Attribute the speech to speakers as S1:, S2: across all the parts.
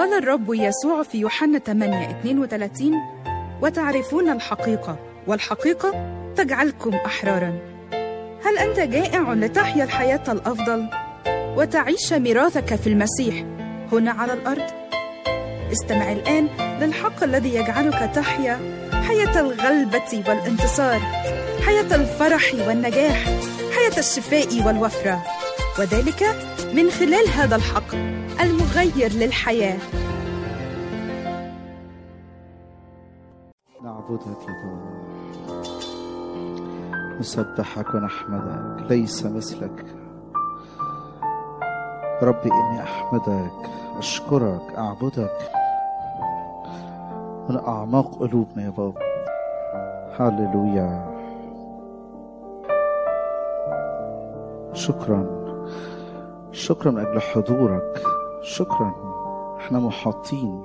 S1: قال الرب يسوع في يوحنا 8 32 وتعرفون الحقيقة والحقيقة تجعلكم أحرارا هل أنت جائع لتحيا الحياة الأفضل وتعيش ميراثك في المسيح هنا على الأرض؟ استمع الآن للحق الذي يجعلك تحيا حياة الغلبة والانتصار حياة الفرح والنجاح حياة الشفاء والوفرة وذلك من خلال هذا الحق المغير للحياة
S2: نعبدك يا بابا نسبحك ونحمدك ليس مثلك ربي إني أحمدك أشكرك أعبدك من أعماق قلوبنا يا بابا هللويا شكرا شكرا من أجل حضورك شكرا احنا محاطين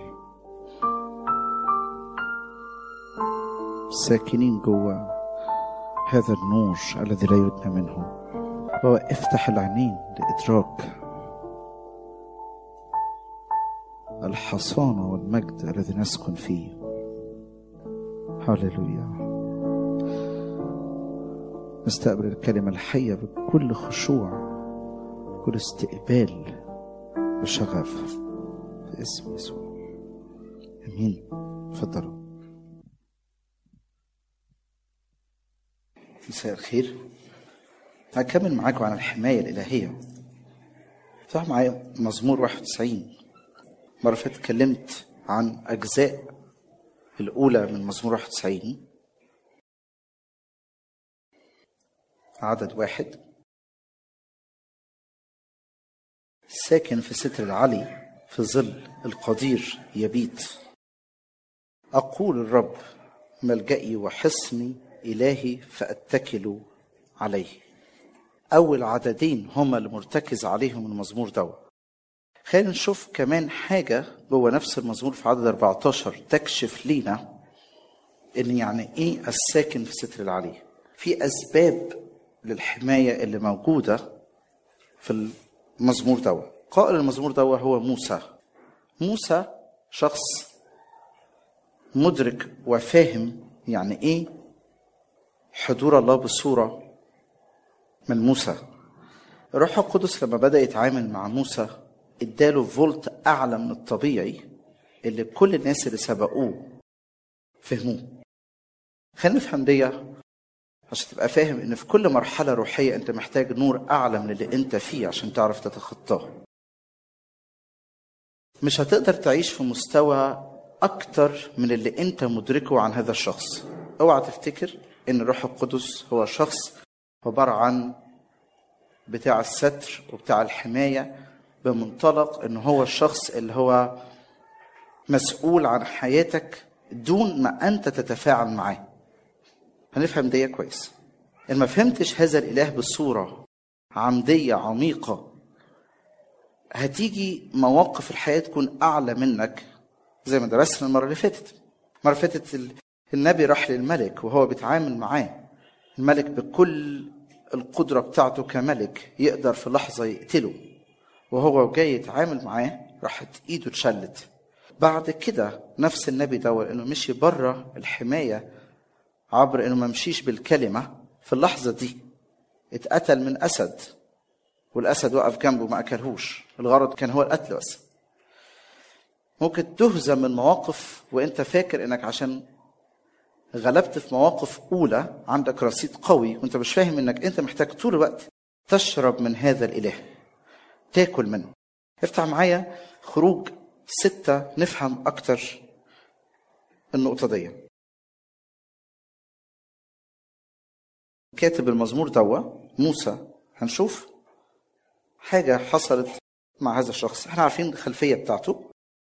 S2: ساكنين جوا هذا النور الذي لا يدنى منه بابا افتح العينين لإدراك الحصانة والمجد الذي نسكن فيه هللويا نستقبل الكلمة الحية بكل خشوع كل استقبال بشغف في اسم يسوع امين تفضلوا مساء الخير هكمل معاكم عن الحماية الإلهية افتح معايا مزمور 91 مرة فاتت اتكلمت عن أجزاء الأولى من مزمور 91 عدد واحد ساكن في ستر العلي في ظل القدير يبيت أقول الرب ملجئي وحصني إلهي فأتكل عليه أول عددين هما اللي مرتكز عليهم المزمور دوا خلينا نشوف كمان حاجة جوه نفس المزمور في عدد 14 تكشف لينا إن يعني إيه الساكن في ستر العلي في أسباب للحماية اللي موجودة في المزمور دوا قائل المزمور دوا هو موسى موسى شخص مدرك وفاهم يعني ايه حضور الله بصورة من موسى الروح القدس لما بدأ يتعامل مع موسى اداله فولت أعلى من الطبيعي اللي كل الناس اللي سبقوه فهموه خلينا نفهم دي عشان تبقى فاهم ان في كل مرحلة روحية انت محتاج نور اعلى من اللي انت فيه عشان تعرف تتخطاه مش هتقدر تعيش في مستوى اكتر من اللي انت مدركه عن هذا الشخص اوعى تفتكر ان الروح القدس هو شخص عبارة عن بتاع الستر وبتاع الحماية بمنطلق ان هو الشخص اللي هو مسؤول عن حياتك دون ما انت تتفاعل معاه هنفهم دي كويس ان ما فهمتش هذا الاله بصوره عمديه عميقه هتيجي مواقف الحياه تكون اعلى منك زي ما درسنا المره اللي فاتت المره اللي فاتت النبي راح للملك وهو بيتعامل معاه الملك بكل القدره بتاعته كملك يقدر في لحظه يقتله وهو جاي يتعامل معاه راحت ايده اتشلت بعد كده نفس النبي ده انه مشي بره الحمايه عبر انه ما مشيش بالكلمه في اللحظه دي اتقتل من اسد والاسد وقف جنبه ما اكلهوش الغرض كان هو القتل بس ممكن تهزم من مواقف وانت فاكر انك عشان غلبت في مواقف اولى عندك رصيد قوي وانت مش فاهم انك انت محتاج طول الوقت تشرب من هذا الاله تاكل منه افتح معايا خروج ستة نفهم أكتر النقطة دي كاتب المزمور دوا موسى هنشوف حاجة حصلت مع هذا الشخص احنا عارفين الخلفية بتاعته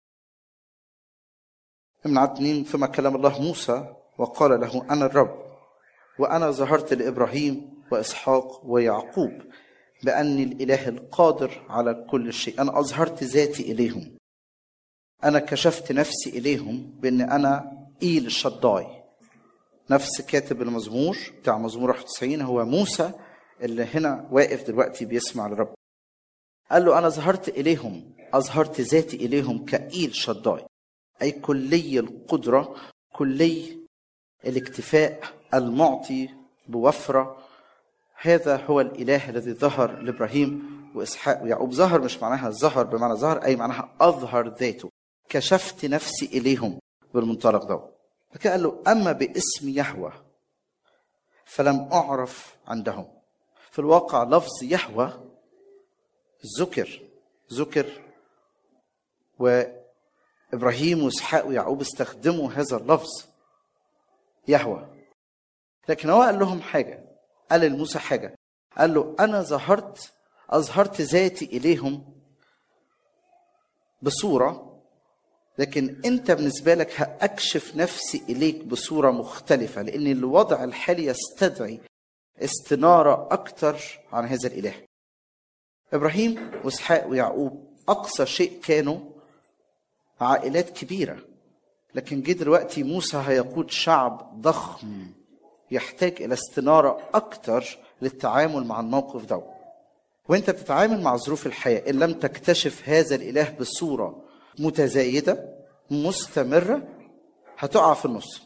S2: من عدنين ثم كلام الله موسى وقال له أنا الرب وأنا ظهرت لإبراهيم وإسحاق ويعقوب بأني الإله القادر على كل شيء أنا أظهرت ذاتي إليهم أنا كشفت نفسي إليهم بأن أنا إيل الشداي نفس كاتب المزمور بتاع مزمور 91 هو موسى اللي هنا واقف دلوقتي بيسمع لرب قال له أنا ظهرت إليهم أظهرت ذاتي إليهم كإيل شداي أي كلي القدرة كلي الاكتفاء المعطي بوفرة هذا هو الإله الذي ظهر لإبراهيم وإسحاق ويعقوب ظهر مش معناها ظهر بمعنى ظهر أي معناها أظهر ذاته كشفت نفسي إليهم بالمنطلق ده فكان قال له أما باسم يهوه فلم أعرف عندهم في الواقع لفظ يهوه ذكر ذكر وإبراهيم وإسحاق ويعقوب استخدموا هذا اللفظ يهوه لكن هو قال لهم حاجة قال لموسى حاجة قال له أنا ظهرت أظهرت ذاتي إليهم بصورة لكن أنت بالنسبة لك هأكشف نفسي إليك بصورة مختلفة لأن الوضع الحالي يستدعي استنارة أكتر عن هذا الإله إبراهيم وإسحاق ويعقوب أقصى شيء كانوا عائلات كبيرة لكن جه دلوقتي موسى هيقود شعب ضخم يحتاج إلى استنارة أكتر للتعامل مع الموقف ده وانت بتتعامل مع ظروف الحياة إن لم تكتشف هذا الإله بصورة متزايدة مستمرة هتقع في النص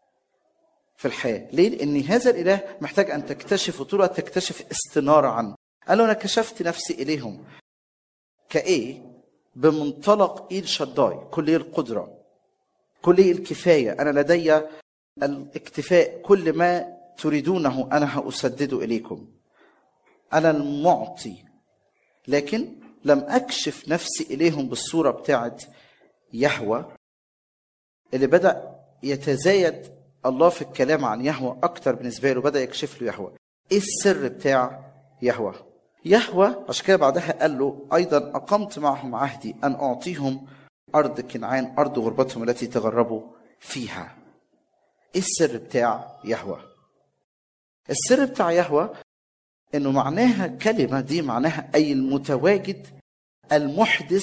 S2: في الحياة ليه؟ لأن هذا الإله محتاج أن تكتشف طول الوقت تكتشف استنارة عنه قال له أنا كشفت نفسي إليهم كإيه؟ بمنطلق إيل شداي كلية القدرة كلية الكفاية أنا لدي الاكتفاء كل ما تريدونه أنا هأسدده إليكم أنا المعطي لكن لم أكشف نفسي إليهم بالصورة بتاعت يهوى اللي بدأ يتزايد الله في الكلام عن يهوى أكتر بالنسبة له بدأ يكشف له يهوى إيه السر بتاع يهوى يهوى عشان كده بعدها قال له أيضا أقمت معهم عهدي أن أعطيهم أرض كنعان أرض غربتهم التي تغربوا فيها إيه السر بتاع يهوى السر بتاع يهوى انه معناها كلمه دي معناها اي المتواجد المحدث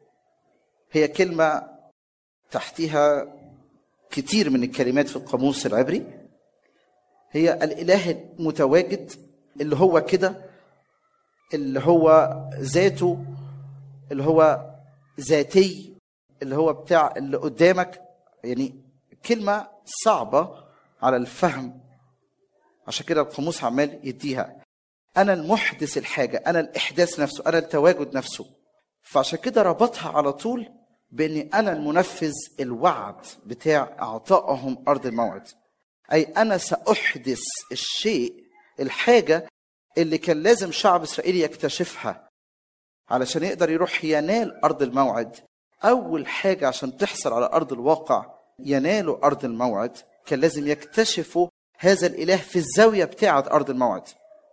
S2: هي كلمه تحتها كتير من الكلمات في القاموس العبري هي الاله المتواجد اللي هو كده اللي هو ذاته اللي هو ذاتي اللي هو بتاع اللي قدامك يعني كلمه صعبه على الفهم عشان كده القاموس عمال يديها انا المحدث الحاجه انا الاحداث نفسه انا التواجد نفسه فعشان كده ربطها على طول باني انا المنفذ الوعد بتاع اعطائهم ارض الموعد اي انا ساحدث الشيء الحاجه اللي كان لازم شعب اسرائيل يكتشفها علشان يقدر يروح ينال ارض الموعد اول حاجه عشان تحصل على ارض الواقع ينالوا ارض الموعد كان لازم يكتشفوا هذا الاله في الزاويه بتاعه ارض الموعد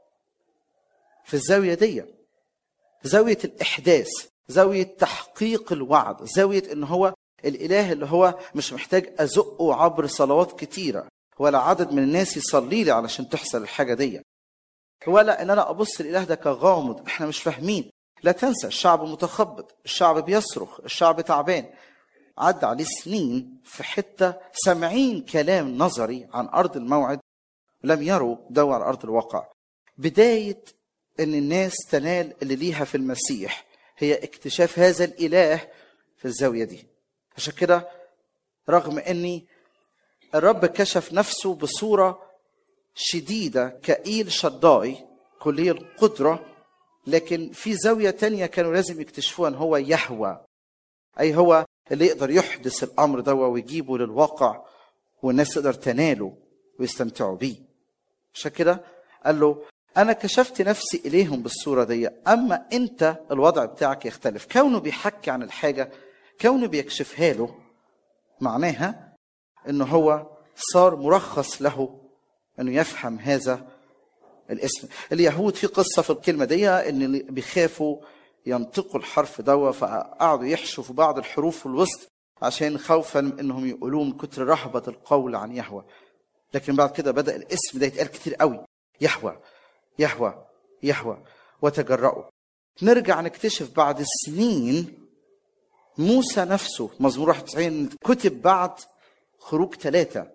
S2: في الزاوية دي زاوية الإحداث زاوية تحقيق الوعد زاوية إن هو الإله اللي هو مش محتاج أزقه عبر صلوات كتيرة ولا عدد من الناس يصلي لي علشان تحصل الحاجة دي ولا إن أنا أبص الإله ده كغامض إحنا مش فاهمين لا تنسى الشعب متخبط الشعب بيصرخ الشعب تعبان عدى عليه سنين في حتة سامعين كلام نظري عن أرض الموعد لم يروا دوا على أرض الواقع بداية ان الناس تنال اللي ليها في المسيح هي اكتشاف هذا الاله في الزاويه دي عشان كده رغم اني الرب كشف نفسه بصوره شديده كايل شداي كلية القدرة لكن في زاوية تانية كانوا لازم يكتشفوها ان هو يهوى اي هو اللي يقدر يحدث الامر ده ويجيبه للواقع والناس تقدر تناله ويستمتعوا بيه عشان كده قال له انا كشفت نفسي اليهم بالصوره دي اما انت الوضع بتاعك يختلف كونه بيحكي عن الحاجه كونه بيكشفها له معناها ان هو صار مرخص له انه يفهم هذا الاسم اليهود في قصه في الكلمه دي ان بيخافوا ينطقوا الحرف دوا فقعدوا يحشوا في بعض الحروف في الوسط عشان خوفا انهم يقولوا من كتر رهبه القول عن يهوى لكن بعد كده بدا الاسم ده يتقال كتير قوي يهوى يهوى يهوى وتجرأوا نرجع نكتشف بعد سنين موسى نفسه مزمور 91 كتب بعد خروج ثلاثة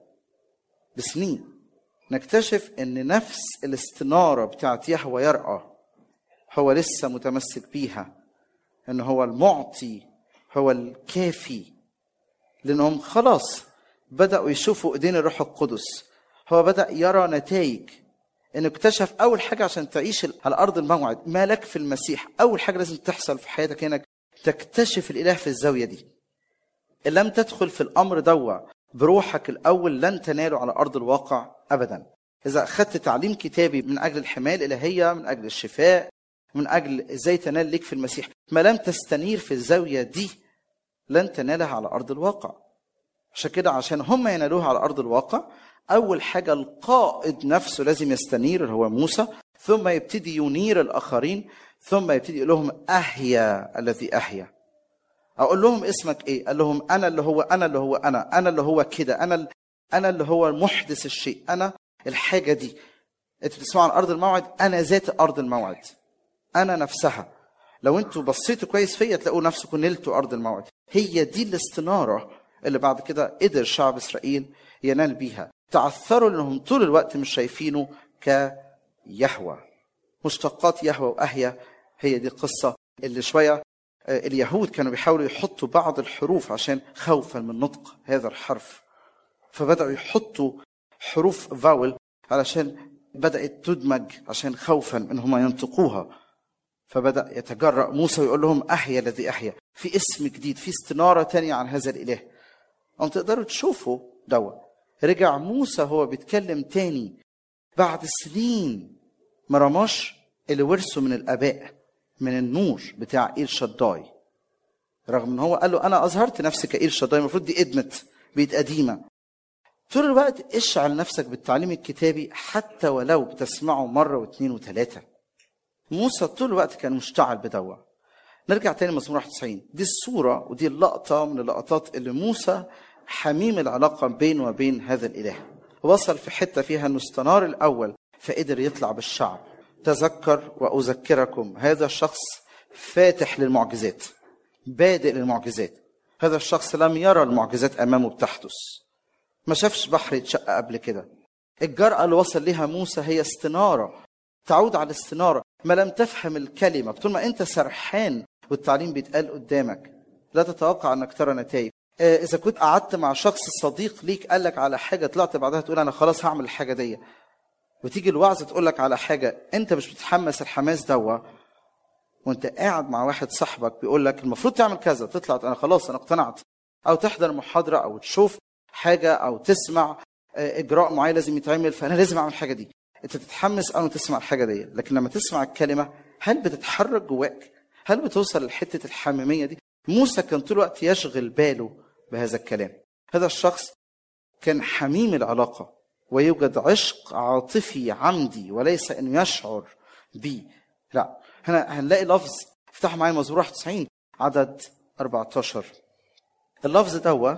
S2: بسنين نكتشف ان نفس الاستنارة بتاعت يهوى يرأى هو لسه متمسك بيها ان هو المعطي هو الكافي لانهم خلاص بداوا يشوفوا ايدين الروح القدس هو بدا يرى نتائج انه اكتشف اول حاجه عشان تعيش على ارض الموعد ما لك في المسيح اول حاجه لازم تحصل في حياتك انك تكتشف الاله في الزاويه دي ان لم تدخل في الامر دوا بروحك الاول لن تناله على ارض الواقع ابدا اذا اخذت تعليم كتابي من اجل الحمايه الالهيه من اجل الشفاء من اجل ازاي تنال ليك في المسيح ما لم تستنير في الزاويه دي لن تنالها على ارض الواقع عشان كده عشان هم ينالوها على ارض الواقع اول حاجه القائد نفسه لازم يستنير اللي هو موسى ثم يبتدي ينير الاخرين ثم يبتدي يقول لهم احيا الذي احيا اقول لهم اسمك ايه قال لهم انا اللي هو انا اللي هو انا انا اللي هو كده انا انا اللي هو محدث الشيء انا الحاجه دي انتوا بتسمعوا عن ارض الموعد انا ذات ارض الموعد انا نفسها لو انتوا بصيتوا كويس فيا تلاقوا نفسكم نلتوا ارض الموعد هي دي الاستناره اللي بعد كده قدر شعب اسرائيل ينال بيها تعثروا لانهم طول الوقت مش شايفينه كيهوى مشتقات يهوى واهيا هي دي القصه اللي شويه اليهود كانوا بيحاولوا يحطوا بعض الحروف عشان خوفا من نطق هذا الحرف فبداوا يحطوا حروف فاول علشان بدات تدمج عشان خوفا ان هم ينطقوها فبدا يتجرأ موسى ويقول لهم احيا الذي احيا في اسم جديد في استناره تانية عن هذا الاله أم تقدروا تشوفوا دوا رجع موسى هو بيتكلم تاني بعد سنين ما رماش اللي ورثه من الاباء من النور بتاع ايل شداي رغم ان هو قال له انا اظهرت نفسي كايل شداي المفروض دي ادمت بقت قديمه طول الوقت اشعل نفسك بالتعليم الكتابي حتى ولو بتسمعه مره واثنين وثلاثه موسى طول الوقت كان مشتعل بدوا نرجع تاني مزمور 91 دي الصورة ودي اللقطة من اللقطات اللي موسى حميم العلاقة بينه وبين هذا الإله وصل في حتة فيها أنه استنار الأول فقدر يطلع بالشعب تذكر وأذكركم هذا الشخص فاتح للمعجزات بادئ للمعجزات هذا الشخص لم يرى المعجزات أمامه بتحدث ما شافش بحر يتشق قبل كده الجرأة اللي وصل لها موسى هي استنارة تعود على الاستنارة ما لم تفهم الكلمة طول ما أنت سرحان والتعليم بيتقال قدامك لا تتوقع أنك ترى نتائج إذا كنت قعدت مع شخص صديق ليك قال لك على حاجة طلعت بعدها تقول أنا خلاص هعمل الحاجة دي وتيجي الوعظة تقول لك على حاجة أنت مش بتتحمس الحماس دوا وأنت قاعد مع واحد صاحبك بيقول لك المفروض تعمل كذا تطلع أنا خلاص أنا اقتنعت أو تحضر محاضرة أو تشوف حاجة أو تسمع إجراء معين لازم يتعمل فأنا لازم أعمل الحاجة دي انت تتحمس اول ما تسمع الحاجه دي لكن لما تسمع الكلمه هل بتتحرك جواك هل بتوصل لحته الحميميه دي موسى كان طول الوقت يشغل باله بهذا الكلام هذا الشخص كان حميم العلاقه ويوجد عشق عاطفي عمدي وليس انه يشعر بيه لا هنا هنلاقي لفظ افتحوا معايا مزمور 91 عدد 14 اللفظ دوا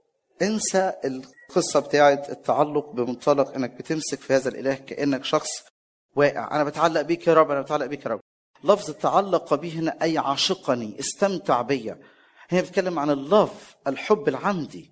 S2: انسى القصة بتاعت التعلق بمنطلق انك بتمسك في هذا الاله كانك شخص واقع انا بتعلق بيك يا رب انا بتعلق بيك يا رب لفظ تعلق به هنا اي عاشقني استمتع بيا هي بتتكلم عن اللف الحب العمدي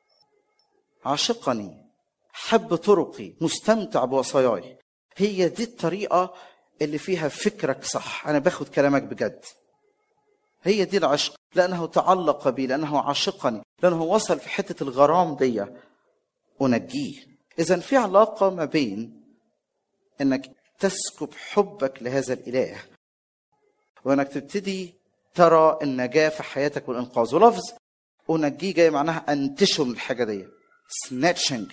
S2: عاشقني حب طرقي مستمتع بوصاياي هي دي الطريقة اللي فيها فكرك صح أنا باخد كلامك بجد هي دي العشق لأنه تعلق بي لأنه عاشقني لأنه وصل في حتة الغرام دي أنجيه إذا في علاقة ما بين إنك تسكب حبك لهذا الإله وإنك تبتدي ترى النجاة في حياتك والإنقاذ ولفظ أنجيه جاي معناها أنتشه من الحاجة دي snatching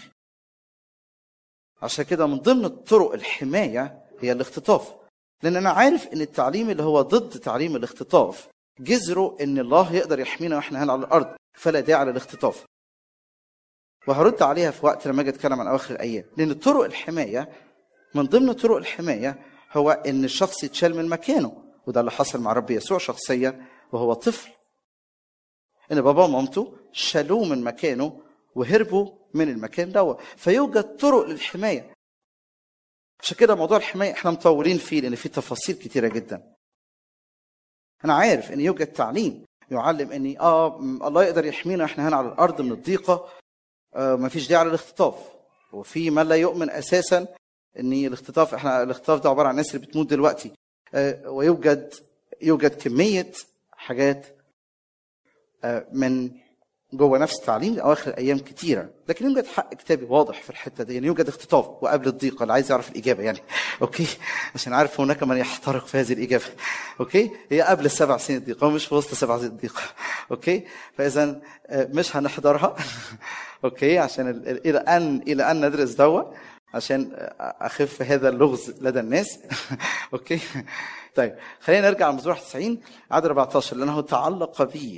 S2: عشان كده من ضمن الطرق الحماية هي الاختطاف لأن أنا عارف إن التعليم اللي هو ضد تعليم الاختطاف جذره إن الله يقدر يحمينا وإحنا هنا على الأرض فلا داعي للاختطاف وهرد عليها في وقت لما اجي اتكلم عن اواخر الايام لان طرق الحمايه من ضمن طرق الحمايه هو ان الشخص يتشال من مكانه وده اللي حصل مع رب يسوع شخصيا وهو طفل ان بابا ومامته شالوه من مكانه وهربوا من المكان ده فيوجد طرق للحمايه عشان كده موضوع الحمايه احنا مطولين فيه لان فيه تفاصيل كتيره جدا انا عارف ان يوجد تعليم يعلم اني اه الله يقدر يحمينا احنا هنا على الارض من الضيقه آه ما فيش داعي للاختطاف وفي من لا يؤمن اساسا ان الاختطاف احنا الاختطاف ده عباره عن الناس اللي بتموت دلوقتي آه ويوجد يوجد كميه حاجات آه، من جوه نفس التعليم لاواخر الايام كتيره لكن يوجد حق كتابي واضح في الحته دي يعني يوجد اختطاف وقبل الضيقه اللي عايز يعرف الاجابه يعني اوكي عشان عارف هناك من يحترق في هذه الاجابه اوكي هي قبل السبع سنين الضيقه ومش في وسط سبع سنين الضيقه اوكي فاذا آه، مش هنحضرها اوكي عشان ال- ال- الى ان الى ان ندرس دوا عشان اخف هذا اللغز لدى الناس اوكي طيب خلينا نرجع لمزمور 91 عدد 14 لانه تعلق بي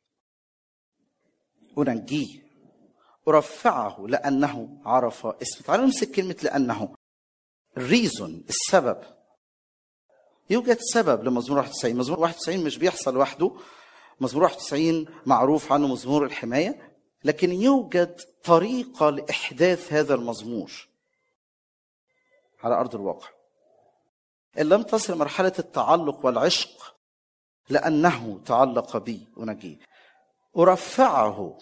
S2: انجيه ارفعه لانه عرف اسمي تعالوا نمسك كلمه لانه الريزون السبب يوجد سبب لمزمور 91 مزمور 91 مش بيحصل لوحده مزمور 91 معروف عنه مزمور الحمايه لكن يوجد طريقه لاحداث هذا المزمور على ارض الواقع ان لم تصل مرحله التعلق والعشق لانه تعلق بي انجيه ارفعه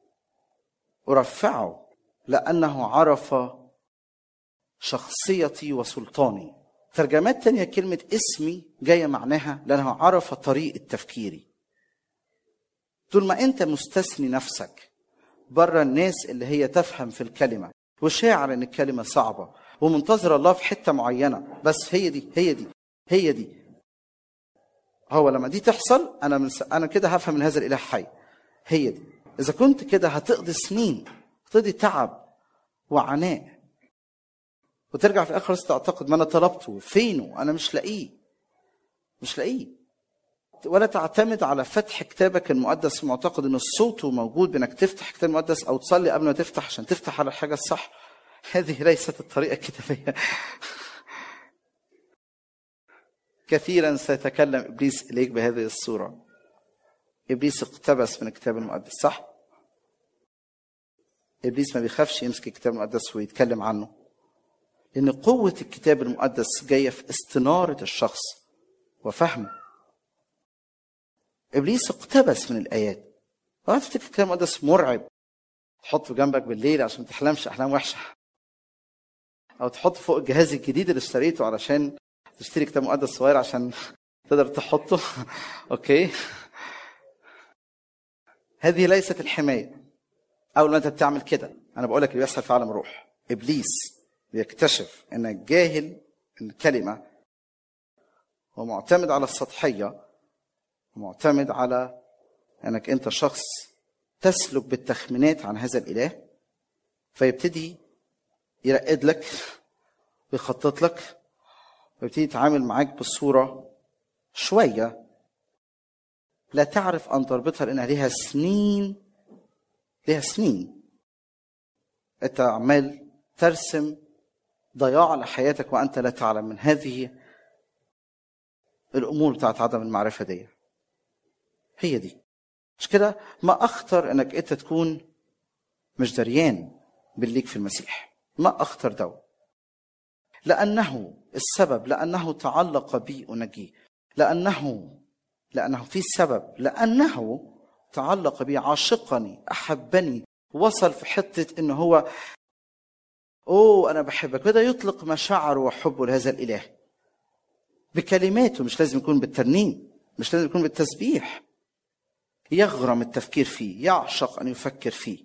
S2: ارفعه لانه عرف شخصيتي وسلطاني ترجمات تانية كلمة اسمي جاية معناها لأنه عرف طريقة تفكيري طول ما أنت مستثني نفسك بره الناس اللي هي تفهم في الكلمة وشاعر إن الكلمة صعبة ومنتظر الله في حتة معينة بس هي دي هي دي هي دي هو لما دي تحصل أنا من س... أنا كده هفهم من هذا الإله حي هي دي إذا كنت كده هتقضي سنين هتقضي تعب وعناء وترجع في الاخر تعتقد ما انا طلبته فينه انا مش لاقيه مش لاقيه ولا تعتمد على فتح كتابك المقدس معتقد ان الصوت موجود بانك تفتح كتاب المقدس او تصلي قبل ما تفتح عشان تفتح على الحاجه الصح هذه ليست الطريقه الكتابيه كثيرا سيتكلم ابليس اليك بهذه الصوره ابليس اقتبس من الكتاب المقدس صح ابليس ما بيخافش يمسك الكتاب المقدس ويتكلم عنه لأن قوة الكتاب المقدس جاية في استنارة الشخص وفهمه. إبليس اقتبس من الآيات. وأنا تفتكر الكتاب المقدس مرعب. تحطه جنبك بالليل عشان ما تحلمش أحلام وحشة. أو تحطه فوق الجهاز الجديد اللي اشتريته علشان تشتري كتاب مقدس صغير عشان تقدر تحطه. أوكي. هذه ليست الحماية. أول ما أنت بتعمل كده أنا بقول لك اللي بيحصل في عالم الروح. إبليس بيكتشف انك جاهل الكلمه ومعتمد على السطحيه ومعتمد على انك انت شخص تسلك بالتخمينات عن هذا الاله فيبتدي يرقد لك ويخطط لك ويبتدي يتعامل معاك بصوره شويه لا تعرف ان تربطها لانها ليها سنين ليها سنين انت عمال ترسم ضياع لحياتك وانت لا تعلم من هذه الامور بتاعت عدم المعرفه دي هي دي مش كده ما اخطر انك انت تكون مش دريان بالليك في المسيح ما اخطر دو لانه السبب لانه تعلق بي انجيه لانه لانه في سبب لانه تعلق بي عاشقني احبني وصل في حته انه هو اوه انا بحبك بدا يطلق مشاعره وحبه لهذا الاله بكلماته مش لازم يكون بالترنيم مش لازم يكون بالتسبيح يغرم التفكير فيه يعشق ان يفكر فيه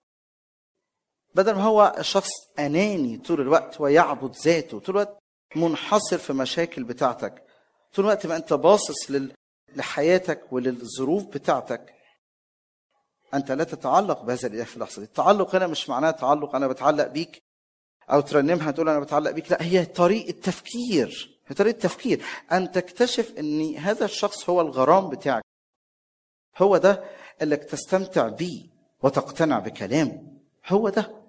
S2: بدل ما هو شخص اناني طول الوقت ويعبد ذاته طول الوقت منحصر في مشاكل بتاعتك طول الوقت ما انت باصص لل... لحياتك وللظروف بتاعتك انت لا تتعلق بهذا الاله في اللحظه دي التعلق هنا مش معناه تعلق انا بتعلق بيك او ترنمها تقول انا بتعلق بيك لا هي طريقه تفكير هي طريقه تفكير ان تكتشف ان هذا الشخص هو الغرام بتاعك هو ده اللي تستمتع بيه وتقتنع بكلامه هو ده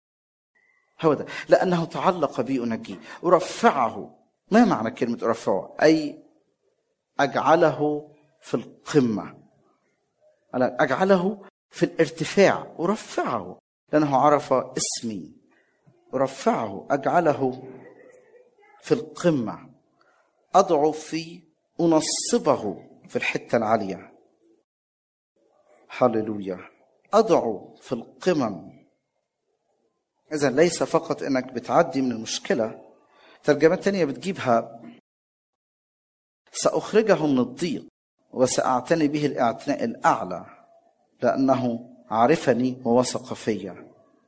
S2: هو ده لانه تعلق بي انجيه ارفعه ما معنى كلمه ارفعه اي اجعله في القمه اجعله في الارتفاع ارفعه لانه عرف اسمي ارفعه اجعله في القمه اضعف في انصبه في الحته العاليه هللويا اضعه في القمم اذا ليس فقط انك بتعدي من المشكله ترجمات تانية بتجيبها ساخرجه من الضيق وسأعتني به الاعتناء الأعلى لأنه عرفني ووثق فيا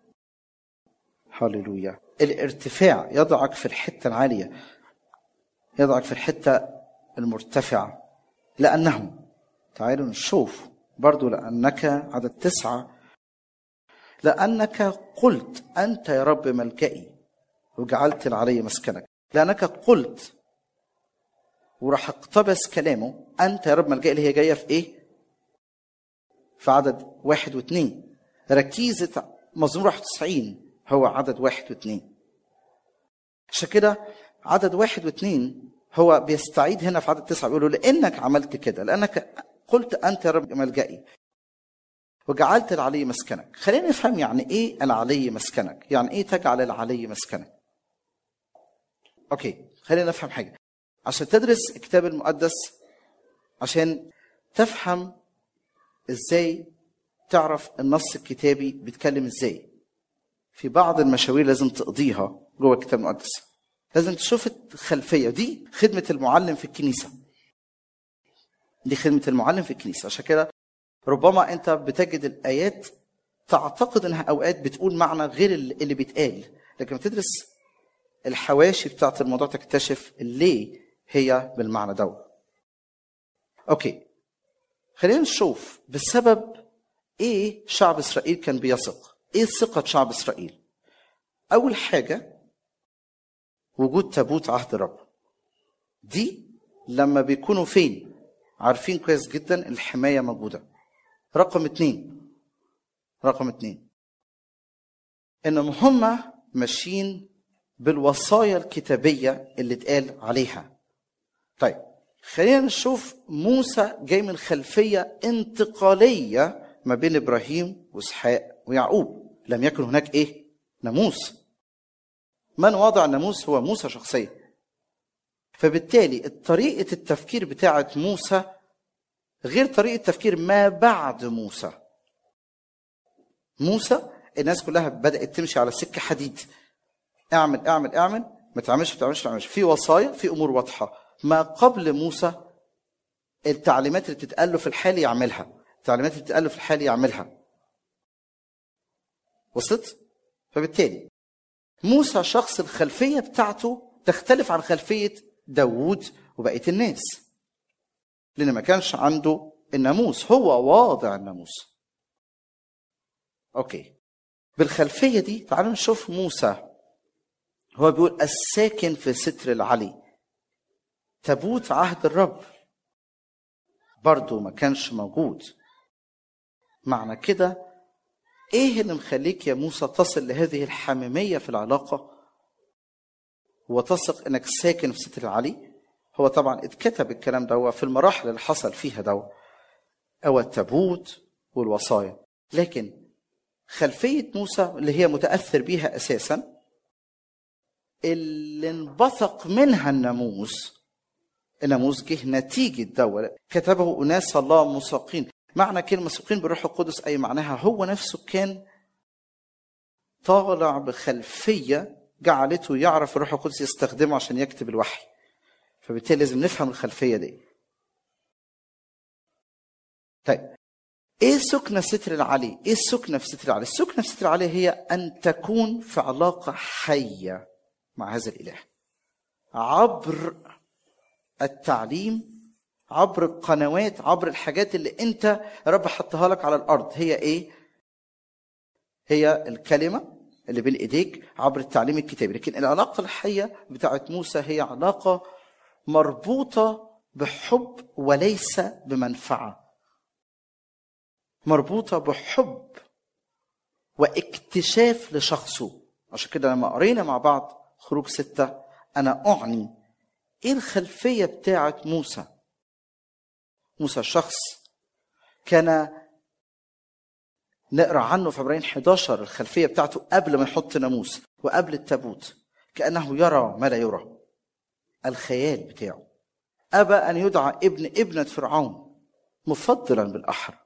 S2: هللويا الارتفاع يضعك في الحتة العالية يضعك في الحتة المرتفعة لأنه تعالوا نشوف برضو لأنك عدد تسعة لأنك قلت أنت يا رب ملجئي وجعلت العلي مسكنك لأنك قلت وراح اقتبس كلامه أنت يا رب ملجئي اللي هي جاية في إيه؟ في عدد واحد واثنين ركيزة مزمور 91 هو عدد واحد واثنين عشان كده عدد واحد واثنين هو بيستعيد هنا في عدد تسعة بيقول له لأنك عملت كده لأنك قلت أنت يا رب ملجئي وجعلت العلي مسكنك خلينا نفهم يعني ايه العلي مسكنك يعني ايه تجعل العلي مسكنك اوكي خلينا نفهم حاجه عشان تدرس الكتاب المقدس عشان تفهم ازاي تعرف النص الكتابي بيتكلم ازاي في بعض المشاوير لازم تقضيها جوه الكتاب المقدس لازم تشوف الخلفيه دي خدمه المعلم في الكنيسه دي خدمه المعلم في الكنيسه عشان كده ربما انت بتجد الايات تعتقد انها اوقات بتقول معنى غير اللي بيتقال لكن تدرس الحواشي بتاعت الموضوع تكتشف ليه هي بالمعنى ده اوكي خلينا نشوف بسبب ايه شعب اسرائيل كان بيثق ايه ثقة شعب اسرائيل اول حاجة وجود تابوت عهد الرب دي لما بيكونوا فين عارفين كويس جدا الحماية موجودة رقم اتنين رقم اتنين انهم هم ماشيين بالوصايا الكتابية اللي اتقال عليها طيب خلينا نشوف موسى جاي من خلفية انتقالية ما بين إبراهيم وإسحاق ويعقوب لم يكن هناك إيه؟ ناموس من وضع الناموس هو موسى شخصيا فبالتالي طريقة التفكير بتاعة موسى غير طريقة تفكير ما بعد موسى موسى الناس كلها بدأت تمشي على سكة حديد اعمل اعمل اعمل ما تعملش ما تعملش ما تعملش في وصايا في امور واضحه ما قبل موسى التعليمات اللي بتتقال له في الحال يعملها التعليمات اللي بتتقال له في الحال يعملها وصلت فبالتالي موسى شخص الخلفيه بتاعته تختلف عن خلفيه داوود وبقيه الناس لان ما كانش عنده الناموس هو واضع الناموس اوكي بالخلفيه دي تعالوا نشوف موسى هو بيقول الساكن في ستر العلي تابوت عهد الرب برضه ما كانش موجود معنى كده ايه اللي مخليك يا موسى تصل لهذه الحميمية في العلاقة وتثق انك ساكن في ستر العلي هو طبعا اتكتب الكلام ده في المراحل اللي حصل فيها ده او التابوت والوصايا لكن خلفية موسى اللي هي متأثر بيها أساساً اللي انبثق منها الناموس الناموس جه نتيجة دولة كتبه أناس الله مساقين معنى كلمة مساقين بالروح القدس أي معناها هو نفسه كان طالع بخلفية جعلته يعرف الروح القدس يستخدمه عشان يكتب الوحي فبالتالي لازم نفهم الخلفية دي طيب ايه سكنة ستر العلي؟ ايه السكنة في ستر العلي؟ السكنة في ستر العلي هي أن تكون في علاقة حية مع هذا الاله عبر التعليم عبر القنوات عبر الحاجات اللي انت رب حطها لك على الارض هي ايه هي الكلمه اللي بين ايديك عبر التعليم الكتابي لكن العلاقه الحيه بتاعت موسى هي علاقه مربوطه بحب وليس بمنفعه مربوطه بحب واكتشاف لشخصه عشان كده لما قرينا مع بعض خروج ستة أنا أعني إيه الخلفية بتاعة موسى موسى شخص كان نقرا عنه في عبرين 11 الخلفية بتاعته قبل ما يحط ناموس وقبل التابوت كأنه يرى ما لا يرى الخيال بتاعه أبى أن يدعى ابن ابنة فرعون مفضلا بالأحرى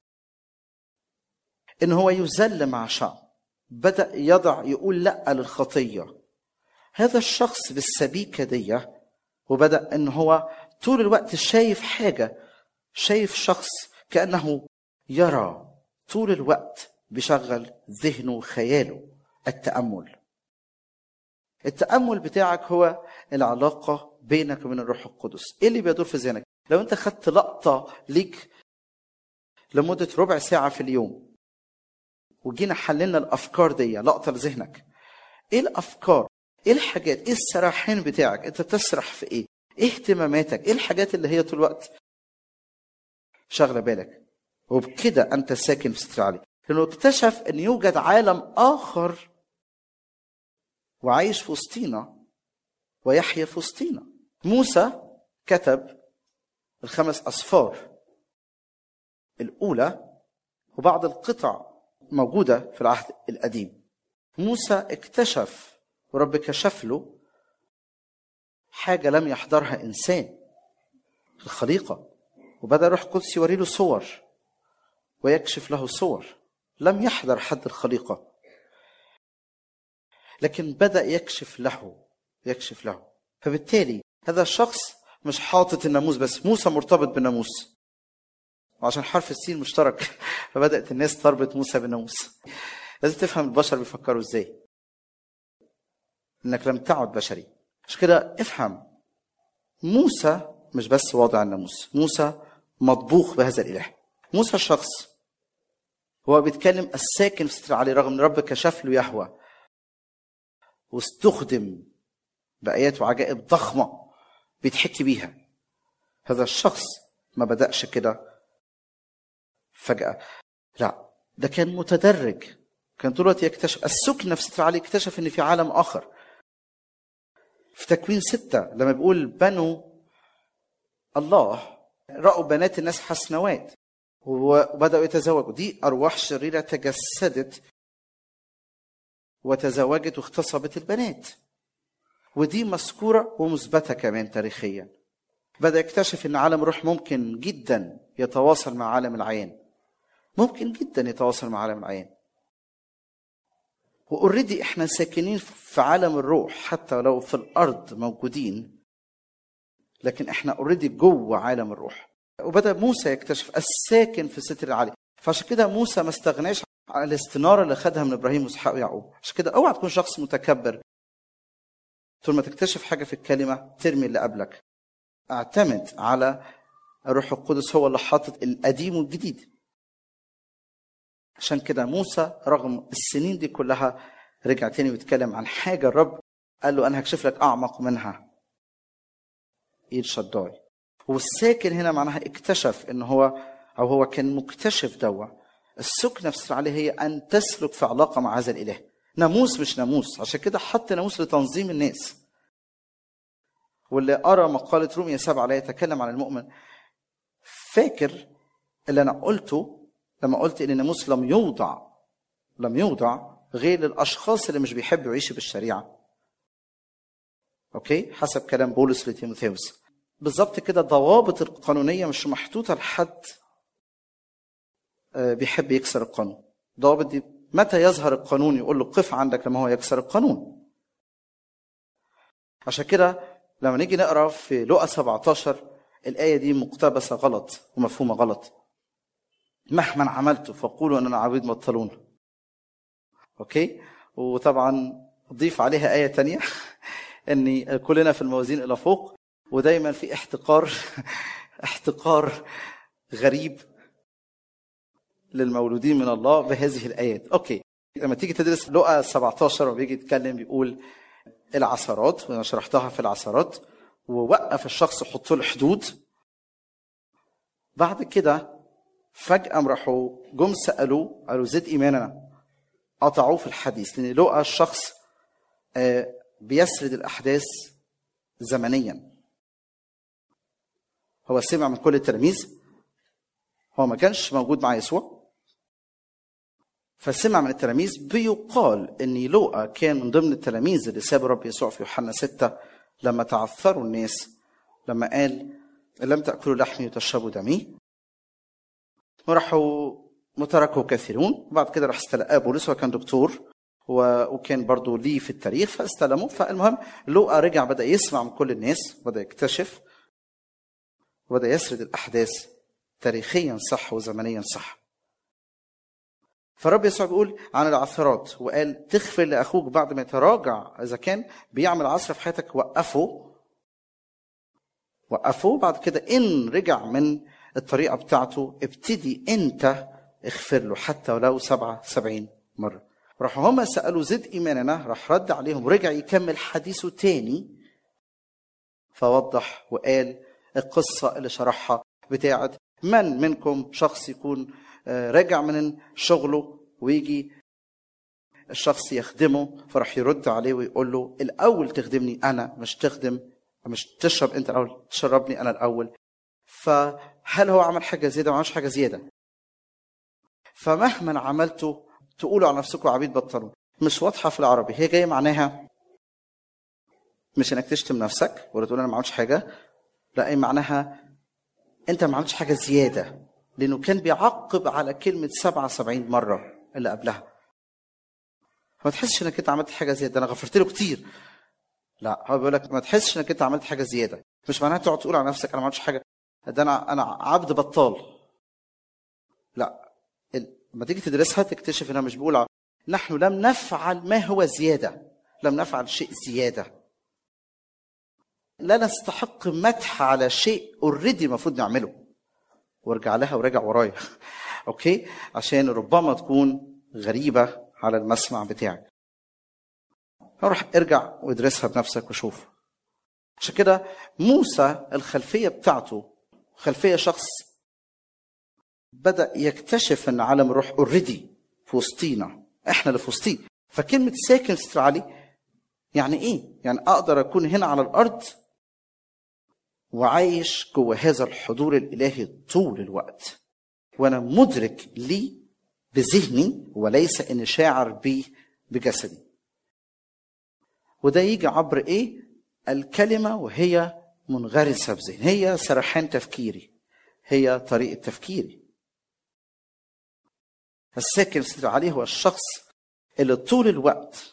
S2: إن هو يذل مع شعب بدأ يضع يقول لأ للخطية هذا الشخص بالسبيكة دي وبدأ ان هو طول الوقت شايف حاجة شايف شخص كانه يرى طول الوقت بيشغل ذهنه وخياله التامل التامل بتاعك هو العلاقه بينك وبين الروح القدس ايه اللي بيدور في ذهنك لو انت خدت لقطه ليك لمده ربع ساعه في اليوم وجينا حللنا الافكار دي لقطه لذهنك ايه الافكار ايه الحاجات ايه السراحين بتاعك انت تسرح في ايه ايه اهتماماتك ايه الحاجات اللي هي طول الوقت شاغله بالك وبكده انت ساكن في ستر علي لانه اكتشف ان يوجد عالم اخر وعايش في وسطينا ويحيا في وسطينا موسى كتب الخمس أسفار الأولى وبعض القطع موجودة في العهد القديم موسى اكتشف ورب كشف له حاجة لم يحضرها إنسان في الخليقة وبدأ روح القدس يوري له صور ويكشف له صور لم يحضر حد الخليقة لكن بدأ يكشف له يكشف له فبالتالي هذا الشخص مش حاطط الناموس بس موسى مرتبط بالناموس وعشان حرف السين مشترك فبدأت الناس تربط موسى بالناموس لازم تفهم البشر بيفكروا ازاي انك لم تعد بشري عشان كده افهم موسى مش بس واضع الناموس موسى مطبوخ بهذا الاله موسى الشخص هو بيتكلم الساكن في ستر عليه رغم ان رب كشف له يهوى واستخدم بآيات وعجائب ضخمة بيتحكي بيها هذا الشخص ما بدأش كده فجأة لا ده كان متدرج كان طول الوقت يكتشف السكن في ستر عليه اكتشف ان في عالم اخر في تكوين ستة لما بيقول بنو الله رأوا بنات الناس حسنوات وبدأوا يتزوجوا دي أرواح شريرة تجسدت وتزوجت واغتصبت البنات ودي مذكورة ومثبتة كمان تاريخيا بدأ يكتشف أن عالم الروح ممكن جدا يتواصل مع عالم العين ممكن جدا يتواصل مع عالم العين واوريدي احنا ساكنين في عالم الروح حتى لو في الارض موجودين لكن احنا اوريدي جوه عالم الروح وبدا موسى يكتشف الساكن في ستر العالي فعشان كده موسى ما استغناش على الاستناره اللي خدها من ابراهيم واسحاق ويعقوب عشان كده اوعى تكون شخص متكبر طول ما تكتشف حاجه في الكلمه ترمي اللي قبلك اعتمد على الروح القدس هو اللي حاطط القديم والجديد عشان كده موسى رغم السنين دي كلها رجع تاني ويتكلم عن حاجه الرب قال له انا هكشف لك اعمق منها ايد شداي والساكن هنا معناها اكتشف ان هو او هو كان مكتشف دوا السكنة في عليه هي ان تسلك في علاقه مع هذا الاله ناموس مش ناموس عشان كده حط ناموس لتنظيم الناس واللي ارى مقاله رومية سبعة لا يتكلم عن المؤمن فاكر اللي انا قلته لما قلت ان الناموس لم يوضع لم يوضع غير للاشخاص اللي مش بيحبوا يعيشوا بالشريعه اوكي حسب كلام بولس لتيموثاوس بالظبط كده الضوابط القانونيه مش محطوطه لحد بيحب يكسر القانون الضوابط دي متى يظهر القانون يقول له قف عندك لما هو يكسر القانون عشان كده لما نيجي نقرا في لقا 17 الايه دي مقتبسه غلط ومفهومه غلط مهما عملت فقولوا اننا عبيد بطلون اوكي وطبعا ضيف عليها ايه تانية ان كلنا في الموازين الى فوق ودايما في احتقار احتقار غريب للمولودين من الله بهذه الايات اوكي لما تيجي تدرس لقا 17 وبيجي يتكلم بيقول العثرات وانا شرحتها في العثرات ووقف الشخص يحط له حدود بعد كده فجأة راحوا جم سألوه قالوا زد إيماننا قطعوه في الحديث لأن لقى الشخص بيسرد الأحداث زمنيا هو سمع من كل التلاميذ هو ما كانش موجود مع يسوع فسمع من التلاميذ بيقال ان لوقا كان من ضمن التلاميذ اللي سابوا رب يسوع في يوحنا ستة لما تعثروا الناس لما قال لم تأكلوا لحمي وتشربوا دمي وراحوا وتركوا كثيرون وبعد كده راح استلقاه بولس هو كان دكتور وكان برضه ليه في التاريخ فاستلموا فالمهم لوقا رجع بدا يسمع من كل الناس بدا يكتشف وبدا يسرد الاحداث تاريخيا صح وزمنيا صح فالرب يسوع بيقول عن العثرات وقال تغفر لاخوك بعد ما يتراجع اذا كان بيعمل عثره في حياتك وقفه وقفه بعد كده ان رجع من الطريقه بتاعته ابتدي انت اغفر له حتى ولو سبعة سبعين مرة راحوا هما سألوا زد إيماننا راح رد عليهم ورجع يكمل حديثه تاني فوضح وقال القصة اللي شرحها بتاعت من منكم شخص يكون راجع من شغله ويجي الشخص يخدمه فراح يرد عليه ويقول له الاول تخدمني انا مش تخدم مش تشرب انت الاول تشربني انا الاول فهل هو عمل حاجه زياده ما عملش حاجه زياده فمهما عملته تقولوا على نفسكم عبيد بطلوا مش واضحه في العربي هي جايه معناها مش انك تشتم نفسك ولا تقول انا ما عملتش حاجه لا اي معناها انت ما عملتش حاجه زياده لانه كان بيعقب على كلمه 77 مره اللي قبلها ما تحسش انك انت عملت حاجه زياده انا غفرت له كتير لا هو بيقول لك ما تحسش انك انت عملت حاجه زياده مش معناها تقعد تقول على نفسك انا ما عملتش حاجه ده انا انا عبد بطال لا لما تيجي تدرسها تكتشف انها مش بيقول نحن لم نفعل ما هو زياده لم نفعل شيء زياده لا نستحق مدح على شيء اوريدي المفروض نعمله وارجع لها وراجع ورايا اوكي عشان ربما تكون غريبه على المسمع بتاعك روح ارجع وادرسها بنفسك وشوف عشان كده موسى الخلفيه بتاعته خلفيه شخص بدا يكتشف ان عالم الروح اوريدي في وسطينا احنا اللي في وسطيه فكلمه ساكن في ستر علي يعني ايه يعني اقدر اكون هنا على الارض وعايش جوه هذا الحضور الالهي طول الوقت وانا مدرك ليه بذهني وليس اني شاعر بيه بجسدي وده يجي عبر ايه الكلمه وهي منغرسه بذهني هي سرحان تفكيري هي طريقه تفكيري الساكن ستر عليه هو الشخص اللي طول الوقت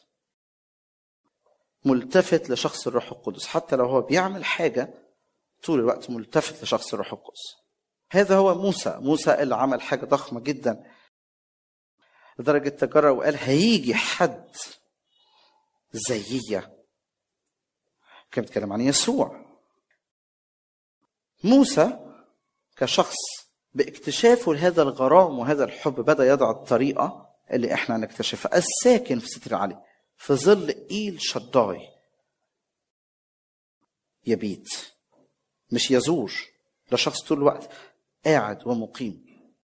S2: ملتفت لشخص الروح القدس حتى لو هو بيعمل حاجه طول الوقت ملتفت لشخص الروح القدس هذا هو موسى موسى اللي عمل حاجه ضخمه جدا لدرجه تجرأ وقال هيجي حد زيي كان بيتكلم عن يسوع موسى كشخص باكتشافه لهذا الغرام وهذا الحب بدا يضع الطريقه اللي احنا نكتشفها الساكن في ستر علي في ظل ايل شداي يبيت مش يزور ده شخص طول الوقت قاعد ومقيم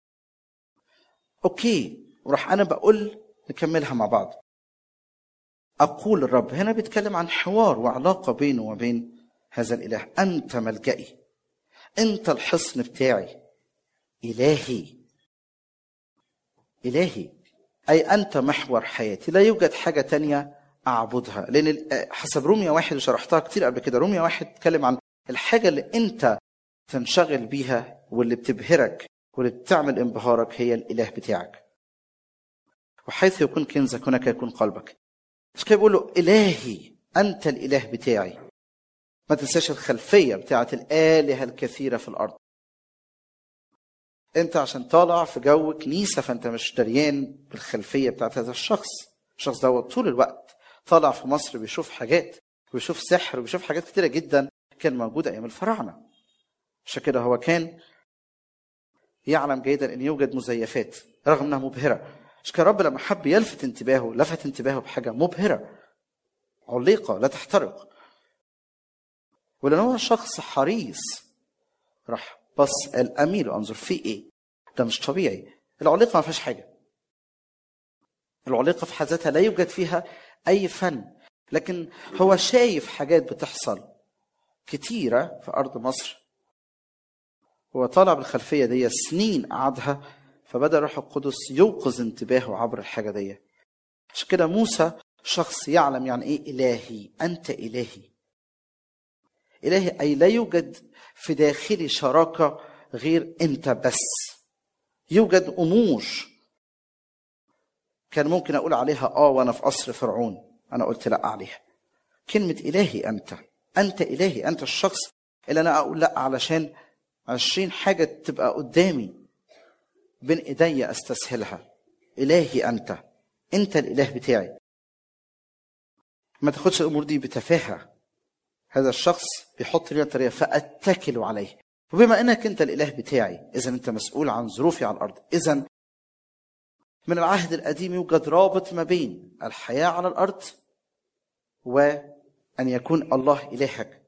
S2: اوكي وراح انا بقول نكملها مع بعض اقول الرب هنا بيتكلم عن حوار وعلاقه بينه وبين هذا الاله انت ملجئي انت الحصن بتاعي الهي الهي اي انت محور حياتي لا يوجد حاجه تانية اعبدها لان حسب روميا واحد وشرحتها كتير قبل كده روميا واحد اتكلم عن الحاجه اللي انت تنشغل بيها واللي بتبهرك واللي بتعمل انبهارك هي الاله بتاعك وحيث يكون كنزك هناك يكون قلبك مش كده بيقول له الهي انت الاله بتاعي ما تنساش الخلفيه بتاعت الالهه الكثيره في الارض انت عشان طالع في جو كنيسه فانت مش دريان بالخلفيه بتاعت هذا الشخص الشخص دوت طول الوقت طالع في مصر بيشوف حاجات وبيشوف سحر وبيشوف حاجات كتيره جدا كان موجوده ايام الفراعنه عشان كده هو كان يعلم جيدا ان يوجد مزيفات رغم انها مبهره مش كان رب لما حب يلفت انتباهه لفت انتباهه بحاجه مبهره عليقه لا تحترق ولان هو شخص حريص راح بص قال اميل وانظر في ايه ده مش طبيعي العليقه ما فيهاش حاجه العليقه في حد ذاتها لا يوجد فيها اي فن لكن هو شايف حاجات بتحصل كتيره في ارض مصر هو طالع بالخلفيه دي سنين قعدها فبدا الروح القدس يوقظ انتباهه عبر الحاجه دي عشان كده موسى شخص يعلم يعني ايه الهي انت الهي الهي اي لا يوجد في داخلي شراكه غير انت بس يوجد امور كان ممكن اقول عليها اه وانا في قصر فرعون انا قلت لا عليها كلمه الهي انت انت الهي انت الشخص اللي انا اقول لا علشان عشرين حاجة تبقى قدامي بين ايديا استسهلها الهي انت انت الاله بتاعي ما تاخدش الامور دي بتفاهه هذا الشخص بيحط لي طريقه فاتكل عليه وبما انك انت الاله بتاعي اذا انت مسؤول عن ظروفي على الارض اذا من العهد القديم يوجد رابط ما بين الحياه على الارض وان يكون الله الهك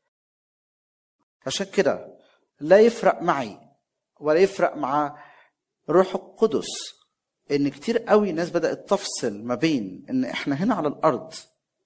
S2: عشان كده لا يفرق معي ولا يفرق مع روح القدس ان كتير قوي ناس بدات تفصل ما بين ان احنا هنا على الارض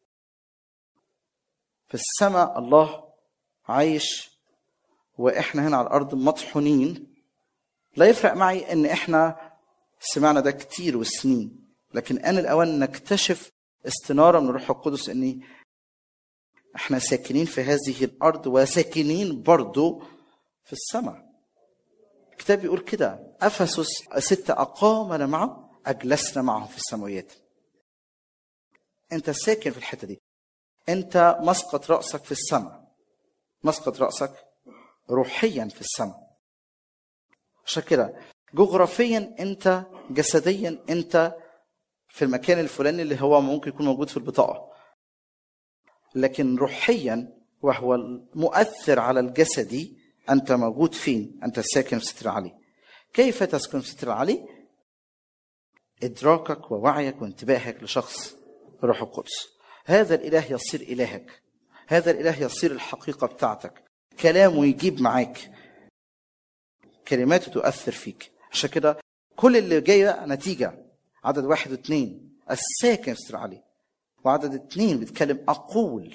S2: في السماء الله عايش واحنا هنا على الارض مطحونين لا يفرق معي ان احنا سمعنا ده كتير وسنين لكن ان الاوان نكتشف استناره من الروح القدس ان احنا ساكنين في هذه الارض وساكنين برضو في السماء الكتاب بيقول كده افسس ستة اقامنا معه اجلسنا معه في السماويات انت ساكن في الحته دي انت مسقط راسك في السماء مسقط راسك روحيا في السماء عشان كده جغرافيا انت جسديا انت في المكان الفلاني اللي هو ممكن يكون موجود في البطاقه لكن روحيا وهو المؤثر على الجسدي انت موجود فين انت ساكن في ستر علي كيف تسكن في ستر علي ادراكك ووعيك وانتباهك لشخص روح القدس هذا الاله يصير الهك هذا الاله يصير الحقيقه بتاعتك كلامه يجيب معاك كلماته تؤثر فيك عشان كده كل اللي جاي نتيجه عدد واحد واثنين الساكن في ستر علي وعدد اثنين بيتكلم اقول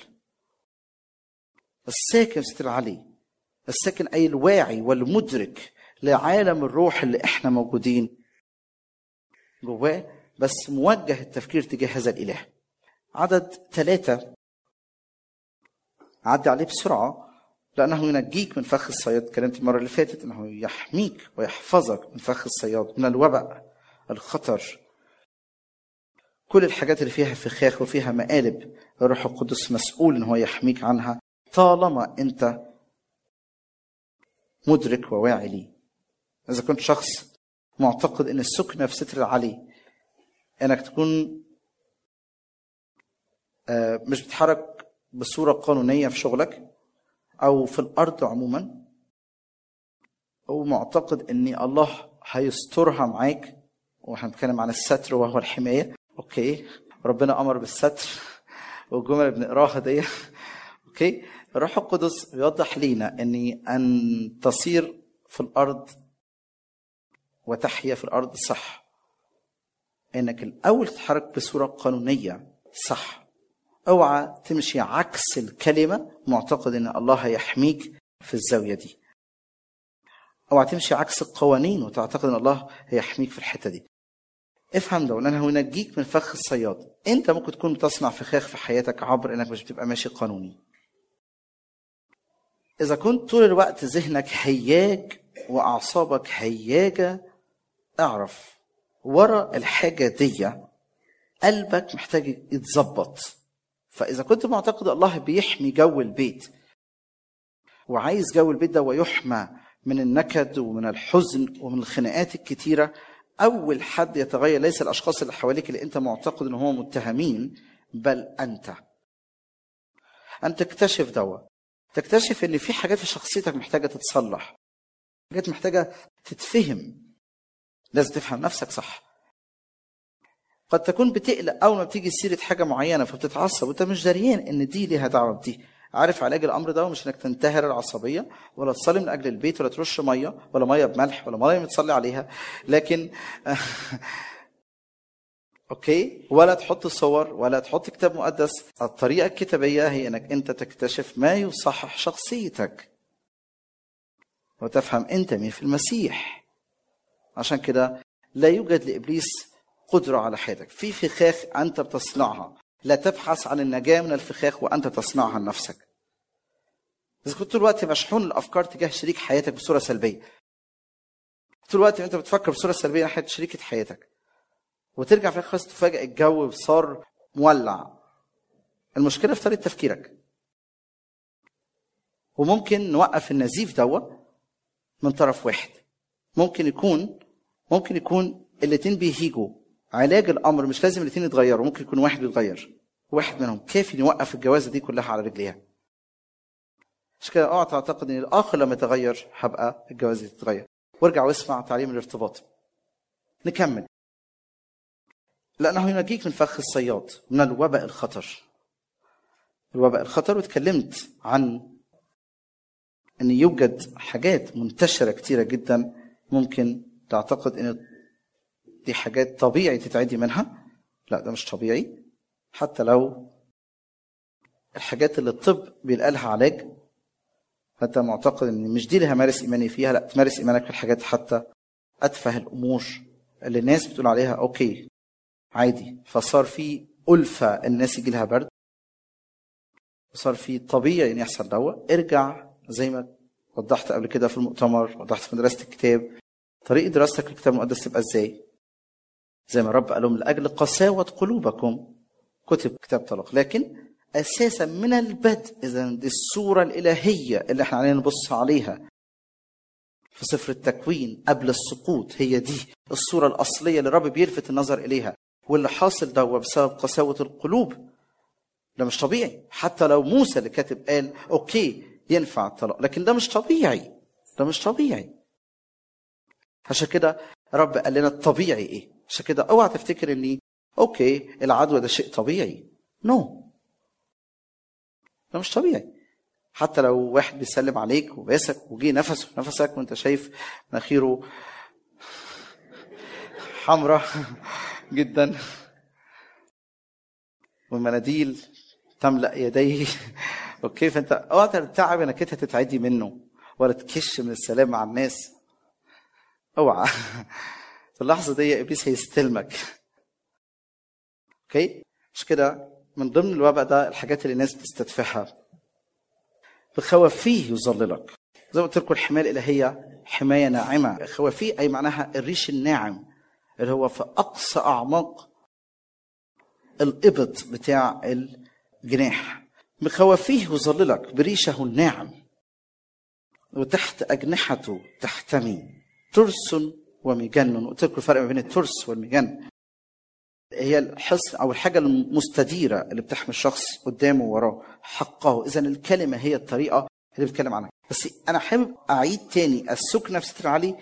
S2: الساكن في ستر علي الساكن اي الواعي والمدرك لعالم الروح اللي احنا موجودين جواه بس موجه التفكير تجاه هذا الاله عدد ثلاثة عدي عليه بسرعة لأنه ينجيك من فخ الصياد اتكلمت المرة اللي فاتت أنه يحميك ويحفظك من فخ الصياد من الوباء الخطر كل الحاجات اللي فيها فخاخ وفيها مقالب الروح القدس مسؤول ان هو يحميك عنها طالما انت مدرك وواعي ليه اذا كنت شخص معتقد ان السكنة في ستر العلي انك تكون مش بتتحرك بصورة قانونية في شغلك او في الارض عموما او معتقد ان الله هيسترها معاك واحنا بنتكلم عن الستر وهو الحماية اوكي ربنا امر بالستر والجمل اللي بنقراها دي اوكي الروح القدس بيوضح لينا ان ان تصير في الارض وتحيا في الارض صح انك الاول تتحرك بصوره قانونيه صح اوعى تمشي عكس الكلمه معتقد ان الله هيحميك في الزاويه دي اوعى تمشي عكس القوانين وتعتقد ان الله هيحميك في الحته دي افهم ده لانه ينجيك من فخ الصياد انت ممكن تكون بتصنع فخاخ في حياتك عبر انك مش بتبقى ماشي قانوني اذا كنت طول الوقت ذهنك هياج واعصابك هياجه اعرف ورا الحاجه دي قلبك محتاج يتظبط فاذا كنت معتقد الله بيحمي جو البيت وعايز جو البيت ده ويحمى من النكد ومن الحزن ومن الخناقات الكتيره اول حد يتغير ليس الاشخاص اللي حواليك اللي انت معتقد ان هم متهمين بل انت ان تكتشف دوا تكتشف ان في حاجات في شخصيتك محتاجه تتصلح حاجات محتاجه تتفهم لازم تفهم نفسك صح قد تكون بتقلق اول ما بتيجي سيره حاجه معينه فبتتعصب وانت مش دريان ان دي ليها دعوه بدي عارف علاج الامر ده مش انك تنتهر العصبيه ولا تصلي من اجل البيت ولا ترش ميه ولا ميه بملح ولا ميه متصلي عليها لكن اوكي ولا تحط صور ولا تحط كتاب مقدس الطريقه الكتابيه هي انك انت تكتشف ما يصحح شخصيتك وتفهم انت مين في المسيح عشان كده لا يوجد لابليس قدره على حياتك في فخاخ انت بتصنعها لا تبحث عن النجاه من الفخاخ وانت تصنعها لنفسك اذا كنت طول الوقت مشحون الافكار تجاه شريك حياتك بصوره سلبيه طول الوقت انت بتفكر بصوره سلبيه ناحيه شريكه حياتك وترجع في الاخر تفاجئ الجو صار مولع المشكله في طريقه تفكيرك وممكن نوقف النزيف دوا من طرف واحد ممكن يكون ممكن يكون الاتنين بيهيجوا علاج الامر مش لازم الاتنين يتغيروا ممكن يكون واحد يتغير واحد منهم كافي يوقف الجوازه دي كلها على رجليها مش كده اوعى تعتقد ان الاخر لما يتغير هبقى الجواز تتغير وارجع واسمع تعليم الارتباط نكمل لانه ينجيك من فخ الصياد من الوباء الخطر الوباء الخطر واتكلمت عن ان يوجد حاجات منتشره كتيره جدا ممكن تعتقد ان دي حاجات طبيعي تتعدي منها لا ده مش طبيعي حتى لو الحاجات اللي الطب بيلقى لها علاج فانت معتقد ان مش دي اللي همارس ايماني فيها لا تمارس ايمانك في الحاجات حتى اتفه الامور اللي الناس بتقول عليها اوكي عادي فصار في ألفة الناس يجي لها برد صار في طبيعي ان يحصل دواء ارجع زي ما وضحت قبل كده في المؤتمر وضحت في مدرسه الكتاب طريقه دراستك للكتاب المقدس تبقى ازاي زي ما رب قال لهم لاجل قساوه قلوبكم كتب كتاب طلاق لكن اساسا من البدء اذا دي الصوره الالهيه اللي احنا علينا نبص عليها في سفر التكوين قبل السقوط هي دي الصوره الاصليه اللي الرب بيلفت النظر اليها واللي حاصل ده بسبب قساوه القلوب ده مش طبيعي حتى لو موسى اللي كاتب قال اوكي ينفع الطلاق لكن ده مش طبيعي ده مش طبيعي عشان كده رب قال لنا الطبيعي ايه عشان كده اوعى تفتكر اني اوكي العدوى ده شيء طبيعي نو no. ده مش طبيعي حتى لو واحد بيسلم عليك وباسك وجي نفسه في نفسك وانت شايف مناخيره حمراء جدا والمناديل تملا يديه اوكي فانت اوعى ترتعب انك انت تتعدي منه ولا تكش من السلام مع الناس اوعى في اللحظه دي ابليس هيستلمك اوكي مش كده من ضمن الوباء ده الحاجات اللي الناس بتستدفعها بخوافيه يظللك زي ما قلت لكم الحمايه الالهيه حمايه ناعمه خوافيه اي معناها الريش الناعم اللي هو في اقصى اعماق الابط بتاع الجناح بخوافيه يظللك بريشه الناعم وتحت اجنحته تحتمي ترس ومجن قلت لكم الفرق ما بين الترس والمجن هي الحصن او الحاجه المستديره اللي بتحمي الشخص قدامه ووراه حقه اذا الكلمه هي الطريقه اللي بتكلم عنها بس انا حابب اعيد تاني السكنه في ستر علي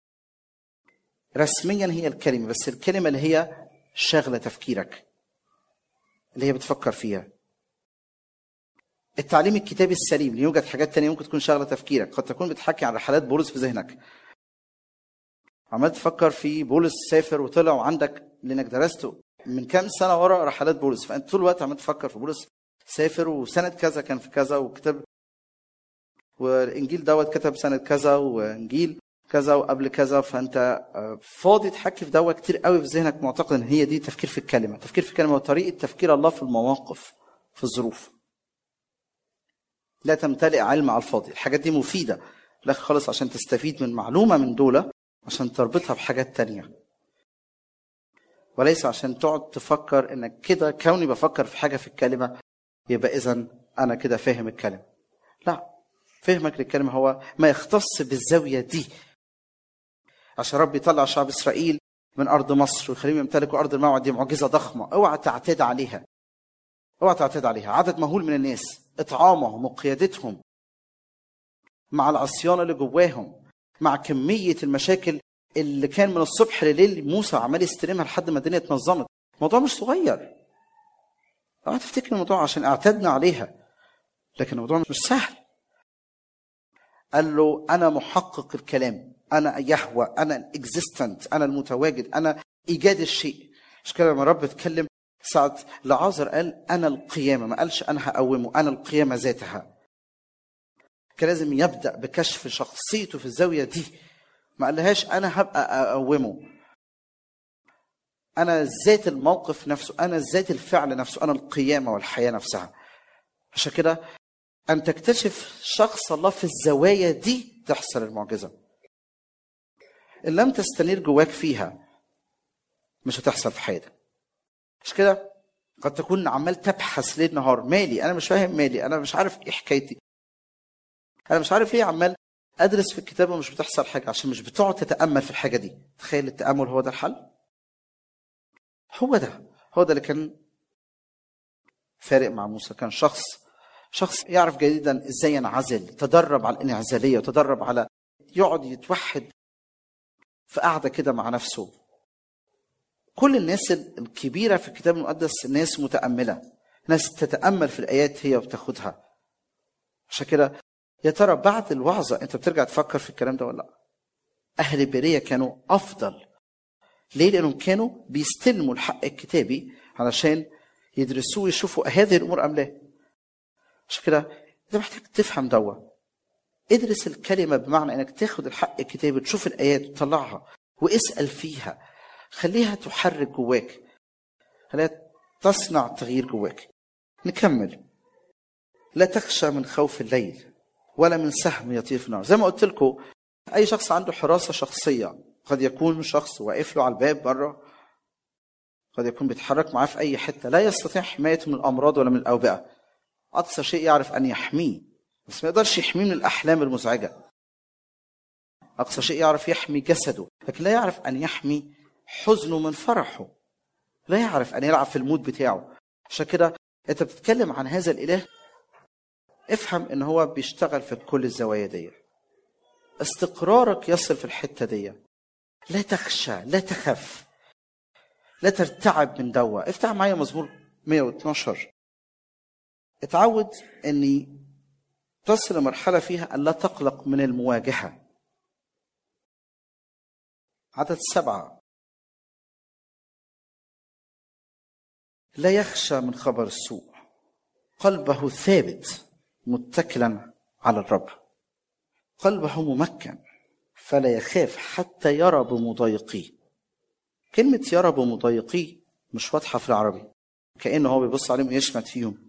S2: رسميا هي الكلمه بس الكلمه اللي هي شاغله تفكيرك اللي هي بتفكر فيها التعليم الكتابي السليم اللي يوجد حاجات تانية ممكن تكون شاغله تفكيرك قد تكون بتحكي عن رحلات بولس في ذهنك عمال تفكر في بولس سافر وطلع وعندك لانك درسته من كام سنه ورا رحلات بولس فانت طول الوقت عمال تفكر في بولس سافر وسنه كذا كان في كذا وكتب والانجيل دوت كتب سنه كذا وانجيل كذا وقبل كذا فانت فاضي تحكي في دوت كتير قوي في ذهنك معتقد ان هي دي تفكير في الكلمه تفكير في الكلمه وطريقه تفكير الله في المواقف في الظروف لا تمتلئ علم على الفاضي الحاجات دي مفيده لك خالص عشان تستفيد من معلومه من دول عشان تربطها بحاجات تانية وليس عشان تقعد تفكر انك كده كوني بفكر في حاجه في الكلمه يبقى اذا انا كده فاهم الكلمه لا فهمك للكلمه هو ما يختص بالزاويه دي عشان رب يطلع شعب اسرائيل من ارض مصر ويخليهم يمتلكوا ارض الموعد دي معجزه ضخمه اوعى تعتاد عليها اوعى تعتاد عليها عدد مهول من الناس اطعامهم وقيادتهم مع العصيان اللي جواهم مع كميه المشاكل اللي كان من الصبح لليل موسى عمال يستلمها لحد ما الدنيا اتنظمت الموضوع مش صغير اوعى تفتكر الموضوع عشان اعتدنا عليها لكن الموضوع مش سهل قال له انا محقق الكلام انا يهوى انا الاكزيستنت انا المتواجد انا ايجاد الشيء مش كده لما رب اتكلم ساعة لعازر قال انا القيامه ما قالش انا هقومه انا القيامه ذاتها كان لازم يبدا بكشف شخصيته في الزاويه دي ما قالهاش انا هبقى اقومه انا ذات الموقف نفسه انا ذات الفعل نفسه انا القيامه والحياه نفسها عشان كده ان تكتشف شخص الله في الزوايا دي تحصل المعجزه ان لم تستنير جواك فيها مش هتحصل في حياتك مش كده قد تكون عمال تبحث ليل نهار مالي انا مش فاهم مالي انا مش عارف ايه حكايتي انا مش عارف ليه عمال ادرس في الكتاب ومش بتحصل حاجه عشان مش بتقعد تتامل في الحاجه دي تخيل التامل هو ده الحل هو ده هو ده اللي كان فارق مع موسى كان شخص شخص يعرف جيدا ازاي ينعزل تدرب على الانعزاليه وتدرب على يقعد يتوحد في قعده كده مع نفسه كل الناس الكبيره في الكتاب المقدس ناس متامله ناس تتامل في الايات هي وبتاخدها عشان كده يا ترى بعد الوعظه انت بترجع تفكر في الكلام ده ولا لا اهل بيريه كانوا افضل ليه لانهم كانوا بيستلموا الحق الكتابي علشان يدرسوه ويشوفوا هذه الامور ام لا عشان كده انت محتاج تفهم دوا ادرس الكلمه بمعنى انك تاخد الحق الكتابي تشوف الايات وتطلعها واسال فيها خليها تحرك جواك خليها تصنع تغيير جواك نكمل لا تخشى من خوف الليل ولا من سهم يطير في النار زي ما قلت لكم اي شخص عنده حراسه شخصيه قد يكون شخص واقف له على الباب بره قد يكون بيتحرك معاه في اي حته لا يستطيع حمايته من الامراض ولا من الاوبئه اقصى شيء يعرف ان يحميه بس ما يقدرش يحميه من الاحلام المزعجه اقصى شيء يعرف يحمي جسده لكن لا يعرف ان يحمي حزنه من فرحه لا يعرف ان يلعب في المود بتاعه عشان كده انت بتتكلم عن هذا الاله افهم ان هو بيشتغل في كل الزوايا دي استقرارك يصل في الحته دي لا تخشى لا تخف لا ترتعب من دوا افتح معايا مزمور 112 اتعود اني تصل لمرحله فيها ان لا تقلق من المواجهه عدد سبعه لا يخشى من خبر السوء قلبه ثابت متكلا على الرب قلبه ممكن فلا يخاف حتى يرى بمضايقيه كلمة يرى بمضايقيه مش واضحة في العربي كأنه هو بيبص عليهم ويشمت فيهم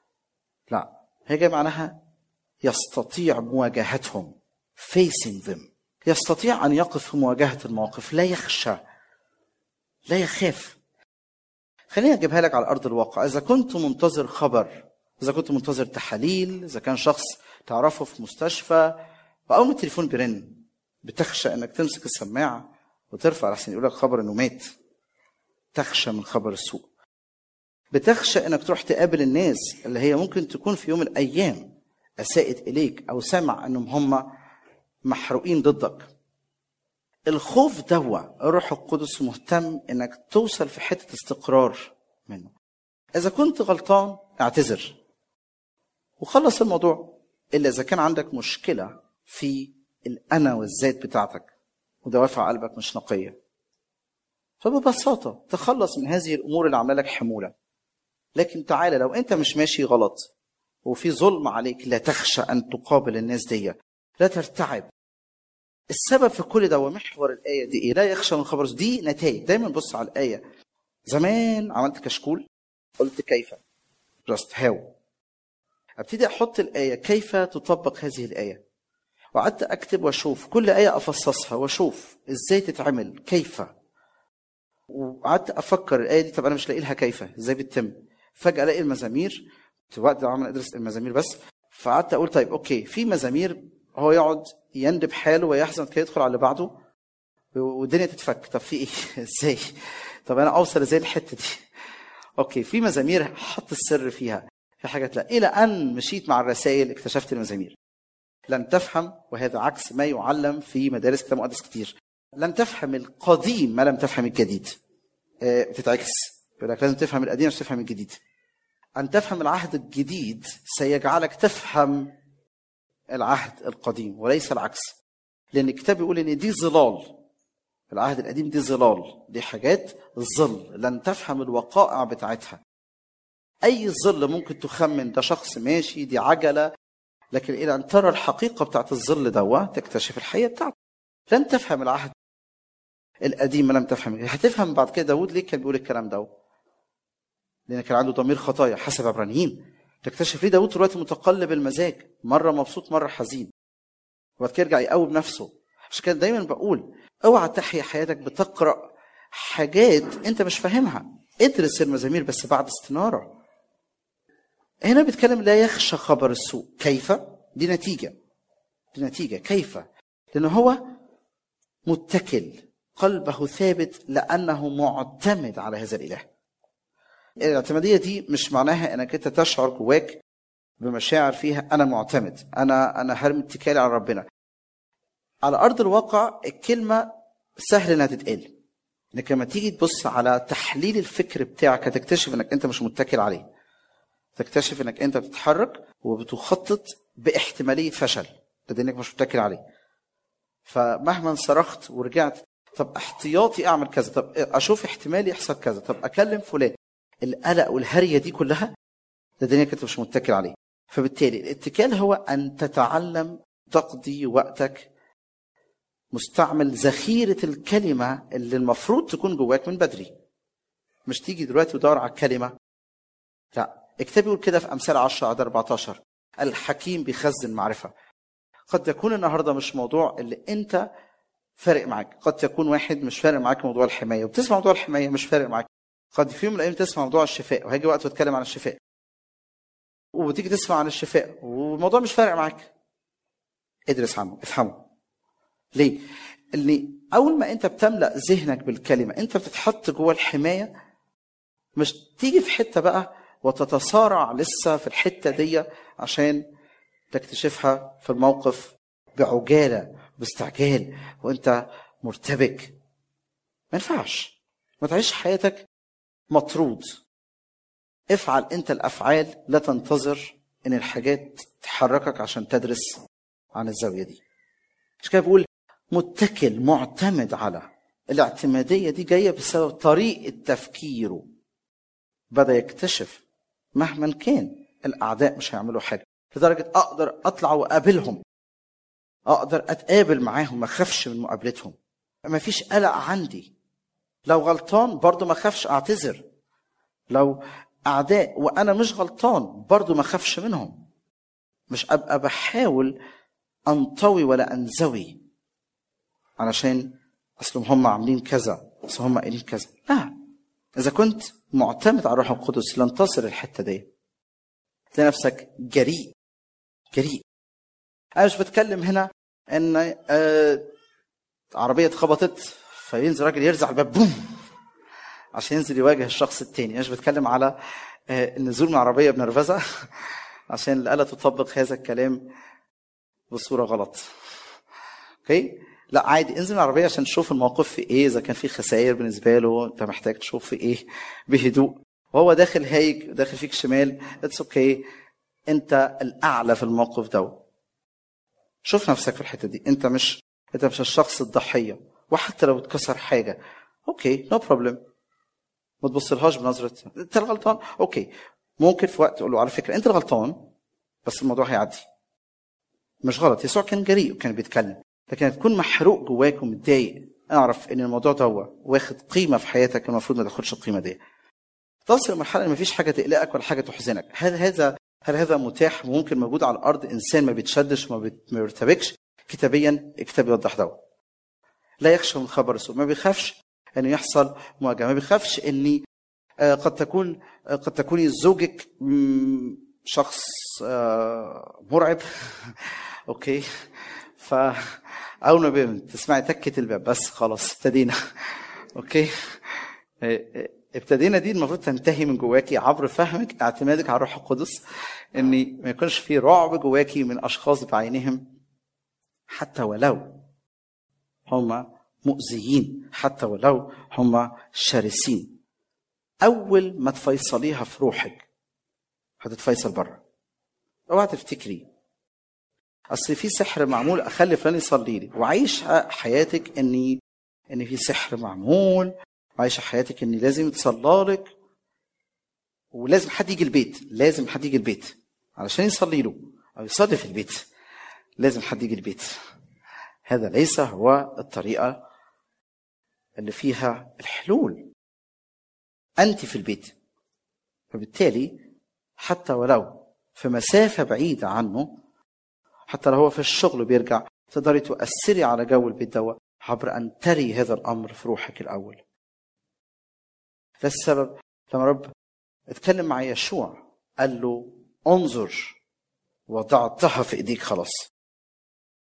S2: لا هي جاي معناها يستطيع مواجهتهم facing them يستطيع أن يقف في مواجهة المواقف لا يخشى لا يخاف خليني أجيبها لك على أرض الواقع إذا كنت منتظر خبر إذا كنت منتظر تحاليل إذا كان شخص تعرفه في مستشفى وأول ما التليفون بيرن بتخشى إنك تمسك السماعة وترفع لحسن يقول لك خبر إنه مات تخشى من خبر السوء بتخشى إنك تروح تقابل الناس اللي هي ممكن تكون في يوم من الأيام أساءت إليك أو سمع إنهم هم محروقين ضدك الخوف دوا الروح القدس مهتم انك توصل في حته استقرار منه اذا كنت غلطان اعتذر وخلص الموضوع الا اذا كان عندك مشكله في الانا والذات بتاعتك ودوافع قلبك مش نقيه فببساطه تخلص من هذه الامور اللي عامله لك حموله لكن تعالى لو انت مش ماشي غلط وفي ظلم عليك لا تخشى ان تقابل الناس دي لا ترتعب السبب في كل ده ومحور الايه دي ايه؟ لا يخشى من خبر دي نتائج دايما بص على الايه زمان عملت كشكول قلت كيف جاست هاو ابتدي احط الايه كيف تطبق هذه الايه وقعدت اكتب واشوف كل ايه افصصها واشوف ازاي تتعمل كيف وقعدت افكر الايه دي طب انا مش لاقي لها كيف ازاي بتتم فجاه الاقي المزامير في وقت عمال ادرس المزامير بس فقعدت اقول طيب اوكي في مزامير هو يقعد يندب حاله ويحزن كده يدخل على اللي بعده والدنيا تتفك طب في ايه ازاي طب انا اوصل ازاي الحته دي اوكي في مزامير حط السر فيها في حاجات لا الى ان مشيت مع الرسائل اكتشفت المزامير لن تفهم وهذا عكس ما يعلم في مدارس كتاب مقدس كتير لن تفهم القديم ما لم تفهم الجديد آه، بتتعكس يقول لك لازم تفهم القديم عشان تفهم الجديد ان تفهم العهد الجديد سيجعلك تفهم العهد القديم وليس العكس لان الكتاب بيقول ان دي ظلال العهد القديم دي ظلال دي حاجات ظل لن تفهم الوقائع بتاعتها اي ظل ممكن تخمن ده شخص ماشي دي عجله لكن الى ان ترى الحقيقه بتاعت الظل دوا تكتشف الحقيقه بتاعته لن تفهم العهد القديم ما لم تفهم هتفهم بعد كده داود ليه كان بيقول الكلام ده لان كان عنده ضمير خطايا حسب عبرانيين تكتشف ليه داود دلوقتي متقلب المزاج مره مبسوط مره حزين وبعد كده يرجع يقوم نفسه عشان كده دايما بقول اوعى تحيا حياتك بتقرا حاجات انت مش فاهمها ادرس المزامير بس بعد استناره هنا بيتكلم لا يخشى خبر السوء كيف دي نتيجه بنتيجة كيف؟ لأنه هو متكل قلبه ثابت لأنه معتمد على هذا الإله الاعتمادية دي مش معناها أنك أنت تشعر جواك بمشاعر فيها أنا معتمد أنا أنا هرمي اتكالي على ربنا على أرض الواقع الكلمة سهل إنها تتقال انك لما تيجي تبص على تحليل الفكر بتاعك هتكتشف انك انت مش متكل عليه تكتشف انك انت بتتحرك وبتخطط باحتماليه فشل لانك مش متكل عليه فمهما صرخت ورجعت طب احتياطي اعمل كذا طب اشوف احتمال يحصل كذا طب اكلم فلان القلق والهريه دي كلها لانك انت مش متكل عليه فبالتالي الاتكال هو ان تتعلم تقضي وقتك مستعمل ذخيرة الكلمة اللي المفروض تكون جواك من بدري مش تيجي دلوقتي وتدور على الكلمة لا اكتب يقول كده في أمثال 10 عدد 14 الحكيم بيخزن معرفة قد يكون النهاردة مش موضوع اللي أنت فارق معاك قد يكون واحد مش فارق معاك موضوع الحماية وبتسمع موضوع الحماية مش فارق معاك قد في يوم من الأيام تسمع موضوع الشفاء وهيجي وقت وتتكلم عن الشفاء وتيجي تسمع عن الشفاء والموضوع مش فارق معاك ادرس عنه افهمه ليه؟ اللي اول ما انت بتملا ذهنك بالكلمه انت بتتحط جوه الحمايه مش تيجي في حته بقى وتتصارع لسه في الحته دي عشان تكتشفها في الموقف بعجاله باستعجال وانت مرتبك ما ينفعش ما تعيش حياتك مطرود افعل انت الافعال لا تنتظر ان الحاجات تحركك عشان تدرس عن الزاويه دي مش كده بقول متكل معتمد على الاعتماديه دي جايه بسبب طريقه تفكيره بدا يكتشف مهما كان الاعداء مش هيعملوا حاجه لدرجه اقدر اطلع واقابلهم اقدر اتقابل معاهم ما اخافش من مقابلتهم ما فيش قلق عندي لو غلطان برضه ما اخافش اعتذر لو اعداء وانا مش غلطان برضه ما اخافش منهم مش ابقى بحاول انطوي ولا انزوي علشان اصلهم هم عاملين كذا اصل هم قايلين كذا لا اذا كنت معتمد على الروح القدس لن تصل الحته دي تلاقي نفسك جريء جريء انا مش بتكلم هنا ان آه عربيه اتخبطت فينزل راجل يرزع الباب بوم عشان ينزل يواجه الشخص التاني انا مش بتكلم على آه النزول من عربيه بنرفزه عشان الاله تطبق هذا الكلام بصوره غلط اوكي لا عادي انزل من العربيه عشان تشوف الموقف في ايه اذا كان في خسائر بالنسبه له انت محتاج تشوف في ايه بهدوء وهو داخل هايج داخل فيك شمال اتس اوكي okay. انت الاعلى في الموقف ده شوف نفسك في الحته دي انت مش انت مش الشخص الضحيه وحتى لو اتكسر حاجه اوكي نو بروبلم ما تبصلهاش بنظره انت الغلطان اوكي ممكن في وقت تقول له على فكره انت الغلطان بس الموضوع هيعدي مش غلط يسوع كان جريء وكان بيتكلم لكن تكون محروق جواك ومتضايق اعرف ان الموضوع ده واخد قيمه في حياتك المفروض ما تاخدش القيمه دي تصل لمرحله ان مفيش حاجه تقلقك ولا حاجه تحزنك هل هذا هل هذا متاح وممكن موجود على الارض انسان ما بيتشدش وما بيرتبكش كتابيا الكتاب يوضح ده لا يخشى من خبر السوء ما بيخافش انه يحصل مواجهه ما بيخافش اني قد تكون قد تكوني زوجك شخص مرعب اوكي ف اول ما تسمعي تكه الباب بس خلاص ابتدينا اوكي ابتدينا دي المفروض تنتهي من جواكي عبر فهمك اعتمادك على الروح القدس ان ما يكونش في رعب جواكي من اشخاص بعينهم حتى ولو هم مؤذيين حتى ولو هم شرسين اول ما تفيصليها في روحك هتتفيصل بره اوعى تفتكري اصل في سحر معمول اخلي فلان يصلي لي وعيش حياتك اني ان في سحر معمول وعايشه حياتك ان لازم يتصلى لك ولازم حد يجي البيت لازم حد يجي البيت علشان يصلي له او يصلي في البيت لازم حد يجي البيت هذا ليس هو الطريقه اللي فيها الحلول انت في البيت فبالتالي حتى ولو في مسافه بعيده عنه حتى لو هو في الشغل بيرجع تقدري تؤثري على جو البيت دوا عبر ان تري هذا الامر في روحك الاول ده السبب لما رب اتكلم مع يشوع قال له انظر وضعتها في ايديك خلاص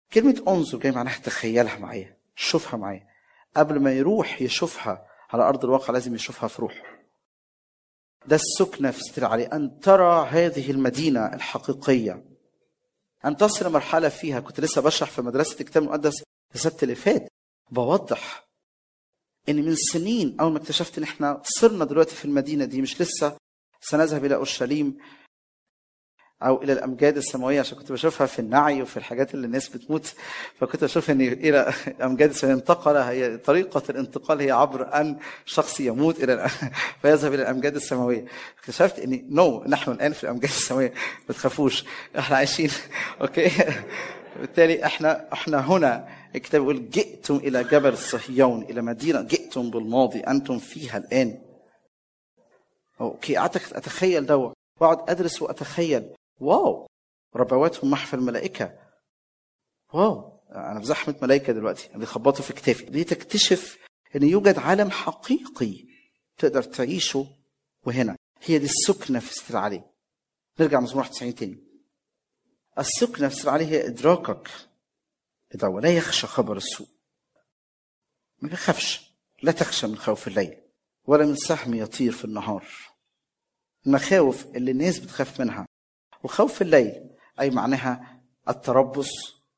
S2: كلمة انظر جاي معناها تخيلها معايا شوفها معايا قبل ما يروح يشوفها على أرض الواقع لازم يشوفها في روحه ده السكنة في ستر عليه أن ترى هذه المدينة الحقيقية أن تصل مرحلة فيها كنت لسه بشرح في مدرسة الكتاب المقدس السبت اللي فات بوضح ان من سنين اول ما اكتشفت ان احنا صرنا دلوقتي في المدينه دي مش لسه سنذهب الى اورشليم او الى الامجاد السماويه عشان كنت بشوفها في النعي وفي الحاجات اللي الناس بتموت فكنت اشوف ان الى الامجاد السماويه انتقل هي طريقه الانتقال هي عبر ان شخص يموت الى فيذهب الى الامجاد السماويه اكتشفت ان نو نحن الان في الامجاد السماويه ما تخافوش احنا عايشين اوكي بالتالي احنا احنا هنا الكتاب يقول جئتم الى جبل صهيون الى مدينه جئتم بالماضي انتم فيها الان اوكي قعدت اتخيل ده واقعد ادرس واتخيل واو ربواتهم محفى الملائكه واو انا في زحمه ملائكه دلوقتي بيخبطوا في كتافي دي تكتشف ان يوجد عالم حقيقي تقدر تعيشه وهنا هي دي السكنه في ستر عليه نرجع مزمور 91 تاني السكنه في ستر عليه هي ادراكك ده ولا يخشى خبر السوء ما بيخافش لا تخشى من خوف الليل ولا من سهم يطير في النهار المخاوف اللي الناس بتخاف منها وخوف الليل أي معناها التربص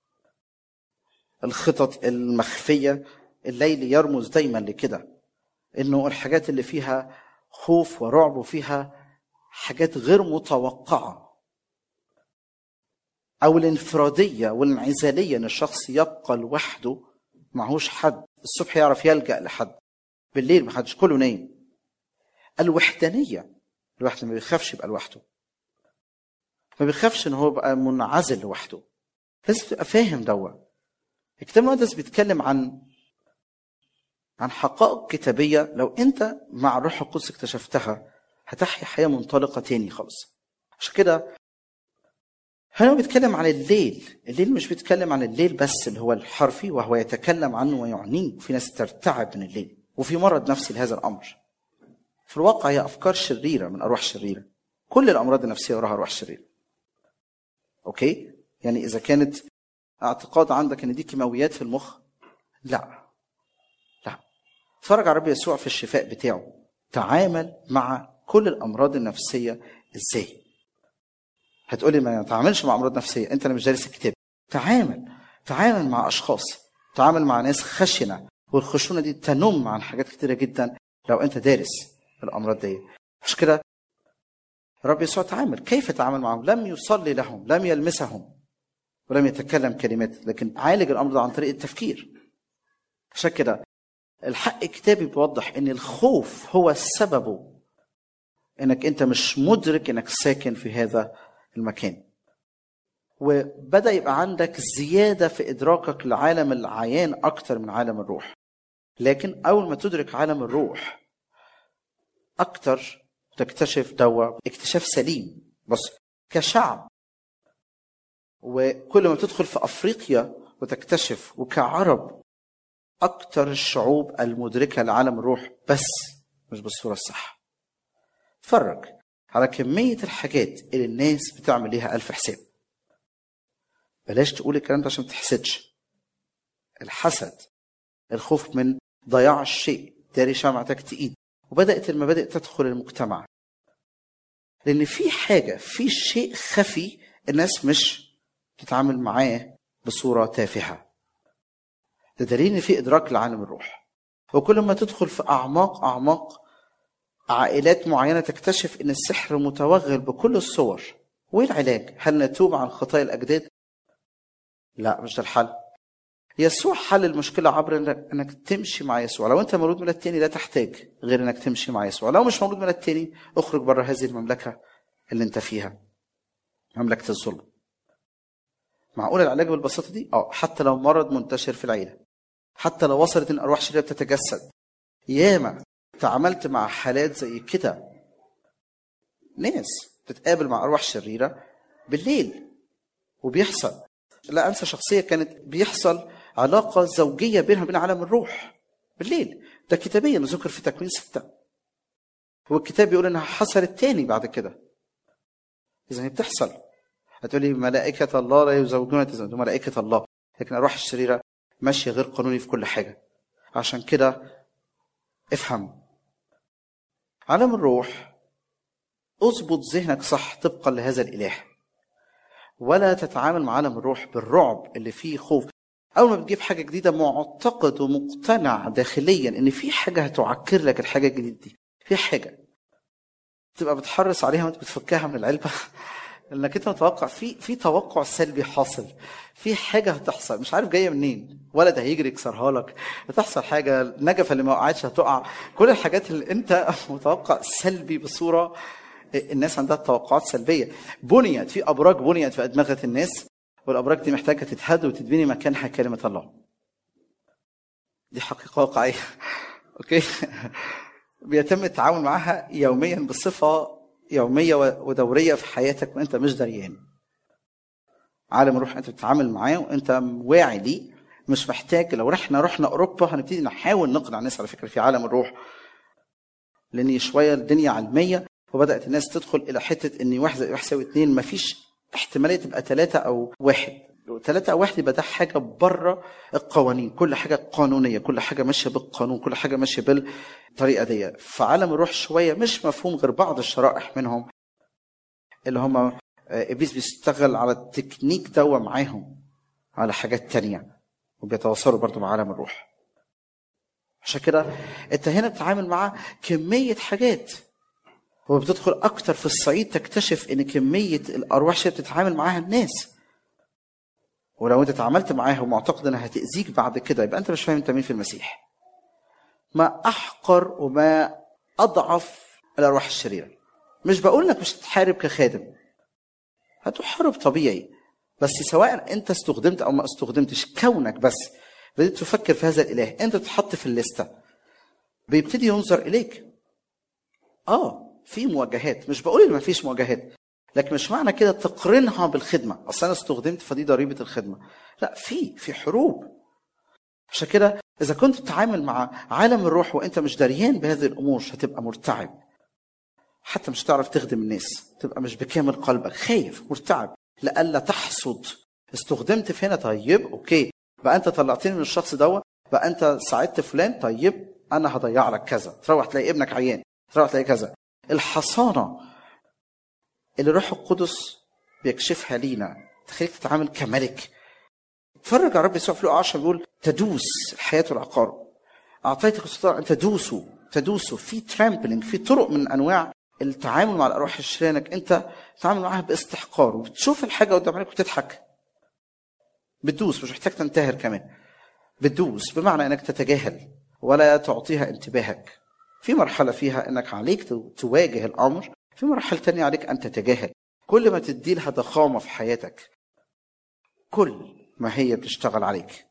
S2: الخطط المخفية الليل يرمز دايما لكده انه الحاجات اللي فيها خوف ورعب وفيها حاجات غير متوقعة أو الانفرادية والانعزالية إن الشخص يبقى لوحده معهوش حد الصبح يعرف يلجأ لحد بالليل محدش كله نايم الوحدانية الواحد ما بيخافش يبقى لوحده ما بيخافش ان هو يبقى منعزل لوحده لازم تبقى فاهم دوا الكتاب المقدس بيتكلم عن عن حقائق كتابية لو انت مع الروح القدس اكتشفتها هتحيا حياة منطلقة تاني خالص عشان كده هنا بيتكلم عن الليل الليل مش بيتكلم عن الليل بس اللي هو الحرفي وهو يتكلم عنه ويعنيه في ناس ترتعب من الليل وفي مرض نفسي لهذا الامر في الواقع هي افكار شريره من ارواح شريره كل الامراض النفسيه وراها ارواح شريره اوكي يعني اذا كانت اعتقاد عندك ان دي كيماويات في المخ لا لا اتفرج على الرب يسوع في الشفاء بتاعه تعامل مع كل الامراض النفسيه ازاي هتقولي ما تعاملش مع امراض نفسيه انت اللي مش دارس الكتاب تعامل تعامل مع اشخاص تعامل مع ناس خشنه والخشونه دي تنم عن حاجات كتيره جدا لو انت دارس الامراض دي عشان كده الرب يسوع تعامل كيف تعامل معهم لم يصلي لهم لم يلمسهم ولم يتكلم كلمات لكن عالج الامر ده عن طريق التفكير عشان كده الحق الكتابي بيوضح ان الخوف هو سببه انك انت مش مدرك انك ساكن في هذا المكان وبدا يبقى عندك زياده في ادراكك لعالم العيان اكتر من عالم الروح لكن اول ما تدرك عالم الروح اكتر تكتشف دوا اكتشاف سليم بص كشعب وكل ما تدخل في افريقيا وتكتشف وكعرب اكتر الشعوب المدركه لعالم الروح بس مش بالصوره الصح اتفرج على كمية الحاجات اللي الناس بتعمل ليها ألف حساب بلاش تقول الكلام ده عشان ما تحسدش الحسد الخوف من ضياع الشيء داري شمعتك تقيد وبدأت المبادئ تدخل المجتمع لأن في حاجة في شيء خفي الناس مش تتعامل معاه بصورة تافهة ده دليل إن في إدراك لعالم الروح وكل ما تدخل في أعماق أعماق عائلات معينة تكتشف إن السحر متوغل بكل الصور وإيه العلاج؟ هل نتوب عن خطايا الأجداد؟ لا مش ده الحل يسوع حل المشكلة عبر إنك, إنك تمشي مع يسوع لو أنت مولود من التاني لا تحتاج غير إنك تمشي مع يسوع لو مش مولود من التاني اخرج بره هذه المملكة اللي أنت فيها مملكة الظلم معقول العلاج بالبساطة دي؟ اه حتى لو مرض منتشر في العيلة حتى لو وصلت إن أرواح شريرة بتتجسد ياما تعاملت مع حالات زي كده ناس تتقابل مع ارواح شريره بالليل وبيحصل لا انسى شخصيه كانت بيحصل علاقه زوجيه بينها وبين عالم الروح بالليل ده كتابيا ذكر في تكوين ستة والكتاب بيقول انها حصلت تاني بعد كده اذا هي بتحصل هتقولي ملائكة الله لا يزوجون تزوج ملائكة الله لكن الارواح الشريره ماشيه غير قانوني في كل حاجه عشان كده افهم عالم الروح اظبط ذهنك صح طبقا لهذا الاله ولا تتعامل مع عالم الروح بالرعب اللي فيه خوف اول ما بتجيب حاجه جديده معتقد ومقتنع داخليا ان في حاجه هتعكر لك الحاجه الجديده دي في حاجه تبقى بتحرص عليها وانت بتفكها من العلبه انك انت متوقع في في توقع سلبي حاصل في حاجه هتحصل مش عارف جايه منين ولد هيجري يكسرها لك هتحصل حاجه النجفه اللي ما وقعتش هتقع كل الحاجات اللي انت متوقع سلبي بصوره الناس عندها توقعات سلبيه بنيت في ابراج بنيت في ادمغه الناس والابراج دي محتاجه تتهد وتتبني مكانها كلمه الله دي حقيقه واقعيه اوكي بيتم التعامل معها يوميا بصفه يوميه ودوريه في حياتك وانت مش دريان عالم الروح انت بتتعامل معاه وانت واعي ليه مش محتاج لو رحنا رحنا اوروبا هنبتدي نحاول نقنع الناس على فكره في عالم الروح لان شويه الدنيا علميه وبدات الناس تدخل الى حته ان واحد زائد واحد يساوي اثنين مفيش احتماليه تبقى ثلاثه او واحد لو ثلاثة أو واحد يبقى ده حاجة بره القوانين، كل حاجة قانونية، كل حاجة ماشية بالقانون، كل حاجة ماشية بالطريقة دي، فعالم الروح شوية مش مفهوم غير بعض الشرائح منهم اللي هم إبليس بيشتغل على التكنيك دوا معاهم على حاجات تانية وبيتواصلوا برضو مع عالم الروح. عشان كده أنت هنا بتتعامل مع كمية حاجات وبتدخل اكتر في الصعيد تكتشف ان كميه الارواح اللي بتتعامل معاها الناس ولو انت اتعاملت معاها ومعتقد انها هتاذيك بعد كده يبقى انت مش فاهم انت مين في المسيح ما احقر وما اضعف الارواح الشريره مش بقول لك مش هتحارب كخادم هتحارب طبيعي بس سواء انت استخدمت او ما استخدمتش كونك بس بدأت تفكر في هذا الاله انت تتحط في الليسته بيبتدي ينظر اليك اه في مواجهات مش بقول ان مفيش مواجهات لكن مش معنى كده تقرنها بالخدمه اصل انا استخدمت فدي ضريبه الخدمه لا في في حروب عشان كده اذا كنت تتعامل مع عالم الروح وانت مش دريان بهذه الامور هتبقى مرتعب حتى مش هتعرف تخدم الناس تبقى مش بكامل قلبك خايف مرتعب لئلا تحصد استخدمت في هنا طيب اوكي بقى انت طلعتني من الشخص دوت بقى انت ساعدت فلان طيب انا هضيع لك كذا تروح تلاقي ابنك عيان تروح تلاقي كذا الحصانة اللي الروح القدس بيكشفها لينا تخليك تتعامل كملك اتفرج على رب يسوع في لقا 10 بيقول تدوس الحياة والعقار أعطيتك السلطان أن تدوسوا تدوسوا في ترامبلينج في طرق من أنواع التعامل مع الأرواح الشريرة إنك أنت تتعامل معاها باستحقار وبتشوف الحاجة قدام عينك وتضحك بتدوس مش محتاج تنتهر كمان بتدوس بمعنى إنك تتجاهل ولا تعطيها انتباهك في مرحلة فيها انك عليك تواجه الامر في مرحلة تانية عليك ان تتجاهل كل ما تدي لها ضخامة في حياتك كل ما هي بتشتغل عليك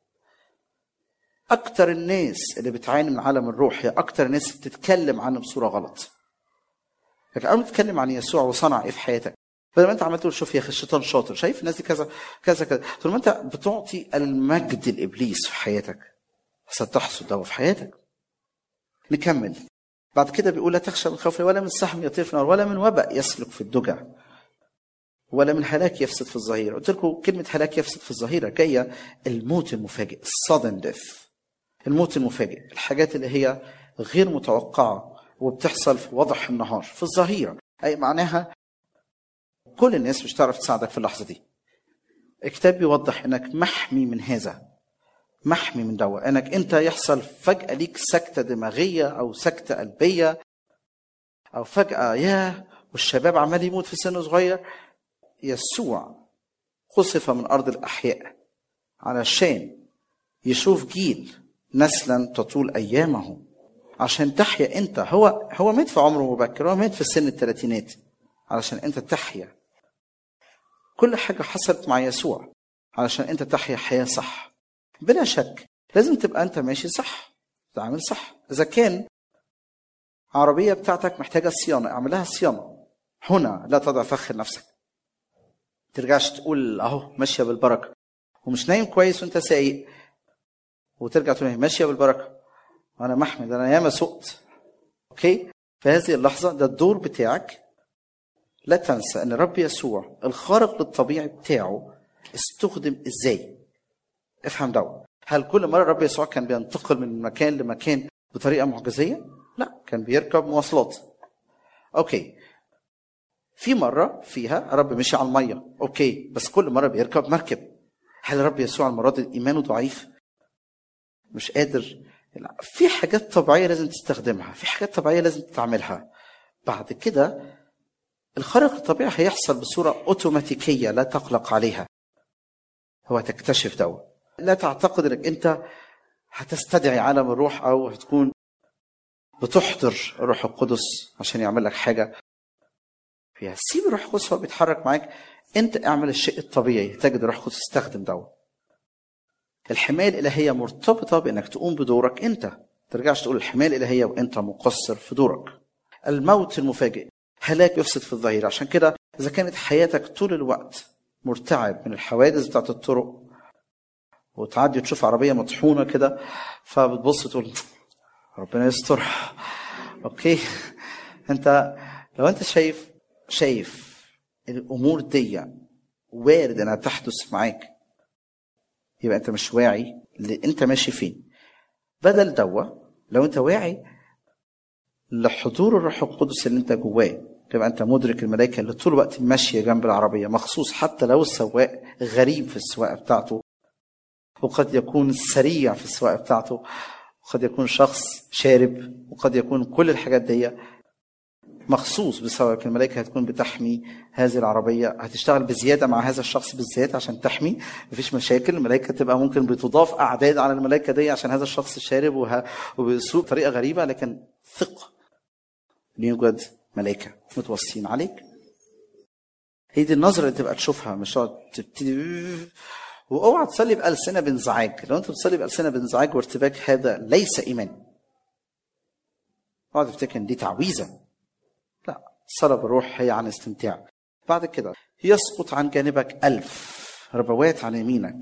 S2: اكتر الناس اللي بتعاني من عالم الروح هي اكتر الناس بتتكلم عنه بصورة غلط لكن اول ما تتكلم عن يسوع وصنع ايه في حياتك بدل ما انت عمال تقول شوف يا اخي الشيطان شاطر شايف الناس دي كذا كذا كذا طول ما انت بتعطي المجد لابليس في حياتك ستحصد ده في حياتك نكمل بعد كده بيقول لا تخشى من خوف ولا من سهم يطير في النار ولا من وباء يسلك في الدجى ولا من هلاك يفسد في الظهيرة قلت لكم كلمة هلاك يفسد في الظهيرة جاية الموت المفاجئ sudden death الموت المفاجئ الحاجات اللي هي غير متوقعة وبتحصل في وضح النهار في الظهيرة أي معناها كل الناس مش تعرف تساعدك في اللحظة دي الكتاب بيوضح انك محمي من هذا محمي من دواء انك انت يحصل فجأة ليك سكتة دماغية او سكتة قلبية او فجأة يا والشباب عمال يموت في سن صغير يسوع خصف من ارض الاحياء علشان يشوف جيل نسلا تطول ايامه عشان تحيا انت هو هو مات في عمره مبكر هو مات في سن الثلاثينات علشان انت تحيا كل حاجه حصلت مع يسوع علشان انت تحيا حياه صح بلا شك لازم تبقى انت ماشي صح تعمل صح اذا كان عربيه بتاعتك محتاجه صيانه اعمل لها صيانه هنا لا تضع فخ لنفسك ترجعش تقول اهو ماشيه بالبركه ومش نايم كويس وانت سايق وترجع تقول ماشيه بالبركه وانا محمي ده انا ياما سقت اوكي في هذه اللحظه ده الدور بتاعك لا تنسى ان رب يسوع الخارق للطبيعي بتاعه استخدم ازاي افهم دوا هل كل مره الرب يسوع كان بينتقل من مكان لمكان بطريقه معجزيه لا كان بيركب مواصلات اوكي في مره فيها الرب مشي على الميه اوكي بس كل مره بيركب مركب هل الرب يسوع المره دي ايمانه ضعيف مش قادر لا. في حاجات طبيعيه لازم تستخدمها في حاجات طبيعيه لازم تعملها بعد كده الخارق الطبيعي هيحصل بصوره اوتوماتيكيه لا تقلق عليها هو تكتشف دوا لا تعتقد انك انت هتستدعي عالم الروح او هتكون بتحضر الروح القدس عشان يعمل لك حاجه فيها سيب الروح القدس هو بيتحرك معاك انت اعمل الشيء الطبيعي تجد الروح القدس استخدم دوا الحمايه الالهيه مرتبطه بانك تقوم بدورك انت ما ترجعش تقول الحمايه الالهيه وانت مقصر في دورك الموت المفاجئ هلاك يفسد في الظهير عشان كده اذا كانت حياتك طول الوقت مرتعب من الحوادث بتاعت الطرق وتعدي تشوف عربيه مطحونه كده فبتبص تقول ربنا يستر اوكي انت لو انت شايف شايف الامور دي وارد انها تحدث معاك يبقى انت مش واعي اللي انت ماشي فين بدل دوا لو انت واعي لحضور الروح القدس اللي انت جواه تبقى انت مدرك الملائكه اللي طول الوقت ماشيه جنب العربيه مخصوص حتى لو السواق غريب في السواقه بتاعته وقد يكون سريع في السواقه بتاعته وقد يكون شخص شارب وقد يكون كل الحاجات دي مخصوص بسبب الملائكة هتكون بتحمي هذه العربية هتشتغل بزيادة مع هذا الشخص بالذات عشان تحمي مفيش مشاكل الملائكة تبقى ممكن بتضاف أعداد على الملائكة دي عشان هذا الشخص شارب وه... وبيسوق بطريقة غريبة لكن ثق إن يوجد ملائكة متوصين عليك هي دي النظرة اللي تبقى تشوفها مش تقعد تبتدي واوعى تصلي بألسنة بانزعاج لو انت بتصلي بألسنة بانزعاج وارتباك هذا ليس إيمان اقعد تفتكر ان دي تعويذه لا الصلاة بالروح هي عن استمتاع بعد كده يسقط عن جانبك ألف ربوات عن يمينك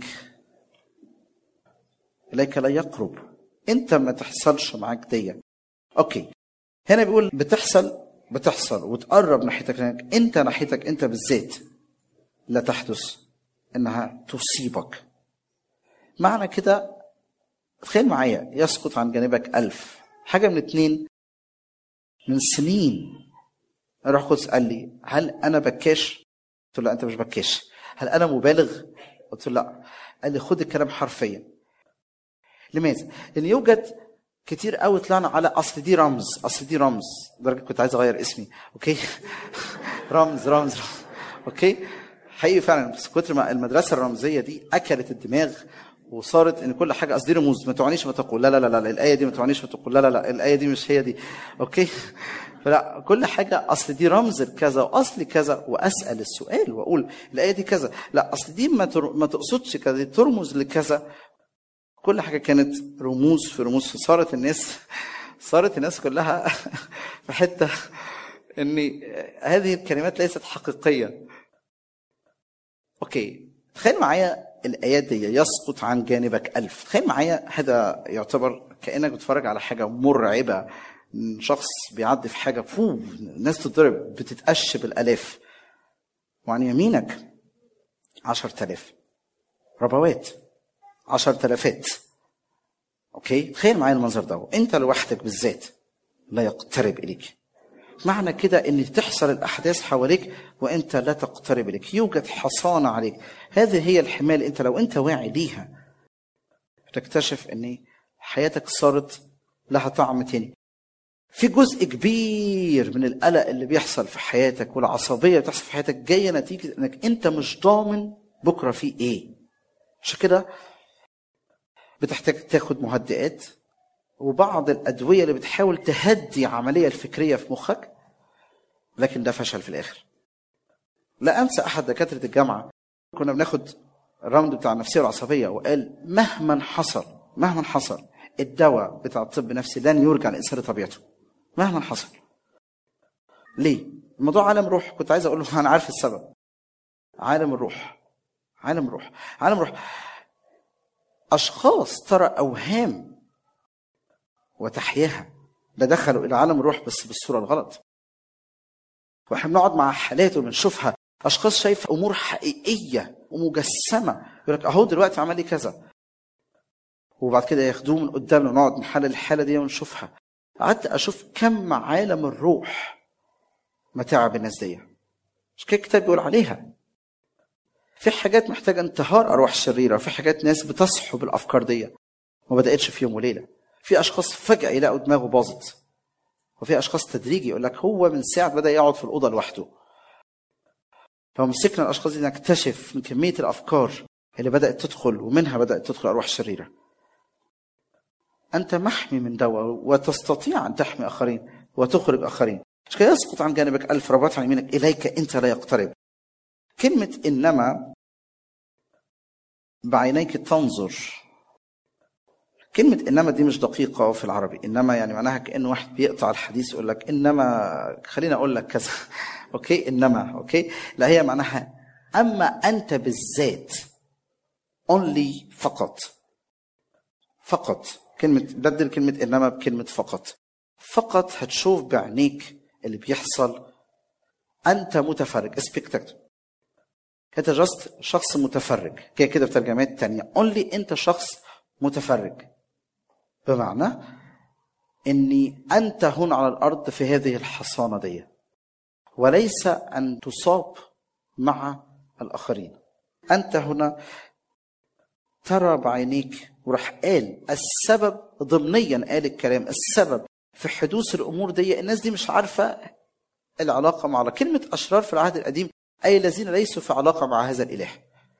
S2: إليك لا يقرب أنت ما تحصلش معاك دي أوكي هنا بيقول بتحصل بتحصل وتقرب ناحيتك لأنك أنت ناحيتك أنت بالذات لا تحدث إنها تصيبك معنى كده تخيل معايا يسقط عن جانبك ألف حاجة من اتنين من سنين الروح القدس قال لي هل انا بكاش؟ قلت له لا انت مش بكاش هل انا مبالغ؟ قلت له لا قال لي خد الكلام حرفيا لماذا؟ لان يوجد كتير قوي طلعنا على اصل دي رمز اصل دي رمز لدرجه كنت عايز اغير اسمي اوكي رمز رمز رمز اوكي حقيقي فعلا بس كتر ما المدرسه الرمزيه دي اكلت الدماغ وصارت ان كل حاجه قصدي رموز ما تعنيش ما تقول لا لا لا لا الايه دي ما تعنيش ما تقول لا لا لا الايه دي مش هي دي اوكي فلا كل حاجه اصل دي رمز لكذا واصل كذا واسال السؤال واقول الايه دي كذا لا اصل دي ما تر... ما تقصدش كذا دي ترمز لكذا كل حاجه كانت رموز في رموز فصارت الناس صارت الناس كلها في حته ان هذه الكلمات ليست حقيقيه اوكي تخيل معايا الايات دي يسقط عن جانبك الف تخيل معايا هذا يعتبر كانك بتتفرج على حاجه مرعبه شخص بيعدي في حاجه فو الناس تضرب بتتقش بالالاف وعن يمينك عشر تلاف ربوات عشر تلافات اوكي تخيل معايا المنظر ده انت لوحدك بالذات لا يقترب اليك معنى كده ان تحصل الاحداث حواليك وانت لا تقترب اليك يوجد حصانه عليك هذه هي الحمايه اللي انت لو انت واعي ليها تكتشف ان حياتك صارت لها طعم تاني في جزء كبير من القلق اللي بيحصل في حياتك والعصبيه اللي بتحصل في حياتك جايه نتيجه انك انت مش ضامن بكره في ايه عشان كده بتحتاج تاخد مهدئات وبعض الادويه اللي بتحاول تهدي عمليه الفكريه في مخك لكن ده فشل في الاخر لا انسى احد دكاتره الجامعه كنا بناخد الراوند بتاع النفسيه والعصبيه وقال مهما حصل مهما حصل الدواء بتاع الطب النفسي لن يرجع الانسان لطبيعته مهما حصل ليه الموضوع عالم روح كنت عايز اقول له انا عارف السبب عالم الروح عالم الروح عالم الروح اشخاص ترى اوهام وتحياها ده دخلوا الى عالم الروح بس بالصوره الغلط واحنا بنقعد مع حالات وبنشوفها اشخاص شايفه امور حقيقيه ومجسمه يقول لك اهو دلوقتي عمل لي كذا وبعد كده ياخدوه من قدامنا ونقعد نحلل الحاله دي ونشوفها قعدت اشوف كم عالم الروح متاعب الناس دي مش كده الكتاب بيقول عليها في حاجات محتاجه انتهار ارواح شريره في حاجات ناس بتصحب الافكار دي ما بداتش في يوم وليله في اشخاص فجاه يلاقوا دماغه باظت وفي اشخاص تدريجي يقول لك هو من ساعه بدا يقعد في الاوضه لوحده لو مسكنا الاشخاص دي نكتشف من كميه الافكار اللي بدات تدخل ومنها بدات تدخل ارواح شريره انت محمي من دواء وتستطيع ان تحمي اخرين وتخرج اخرين مش كده يسقط عن جانبك الف رباط عن يمينك اليك انت لا يقترب كلمه انما بعينيك تنظر كلمة إنما دي مش دقيقة في العربي، إنما يعني معناها كأن واحد بيقطع الحديث يقول لك إنما خليني أقول لك كذا، أوكي؟ إنما، أوكي؟ لا هي معناها أما أنت بالذات only فقط فقط كلمة بدل كلمة إنما بكلمة فقط فقط هتشوف بعينيك اللي بيحصل أنت متفرج سبيكتاكتور أنت جاست شخص متفرج كده كده في ترجمات تانية only أنت شخص متفرج بمعنى اني انت هنا على الارض في هذه الحصانه دي وليس ان تصاب مع الاخرين انت هنا ترى بعينيك وراح قال السبب ضمنيا قال الكلام السبب في حدوث الامور دي الناس دي مش عارفه العلاقه مع الله كلمه اشرار في العهد القديم اي الذين ليسوا في علاقه مع هذا الاله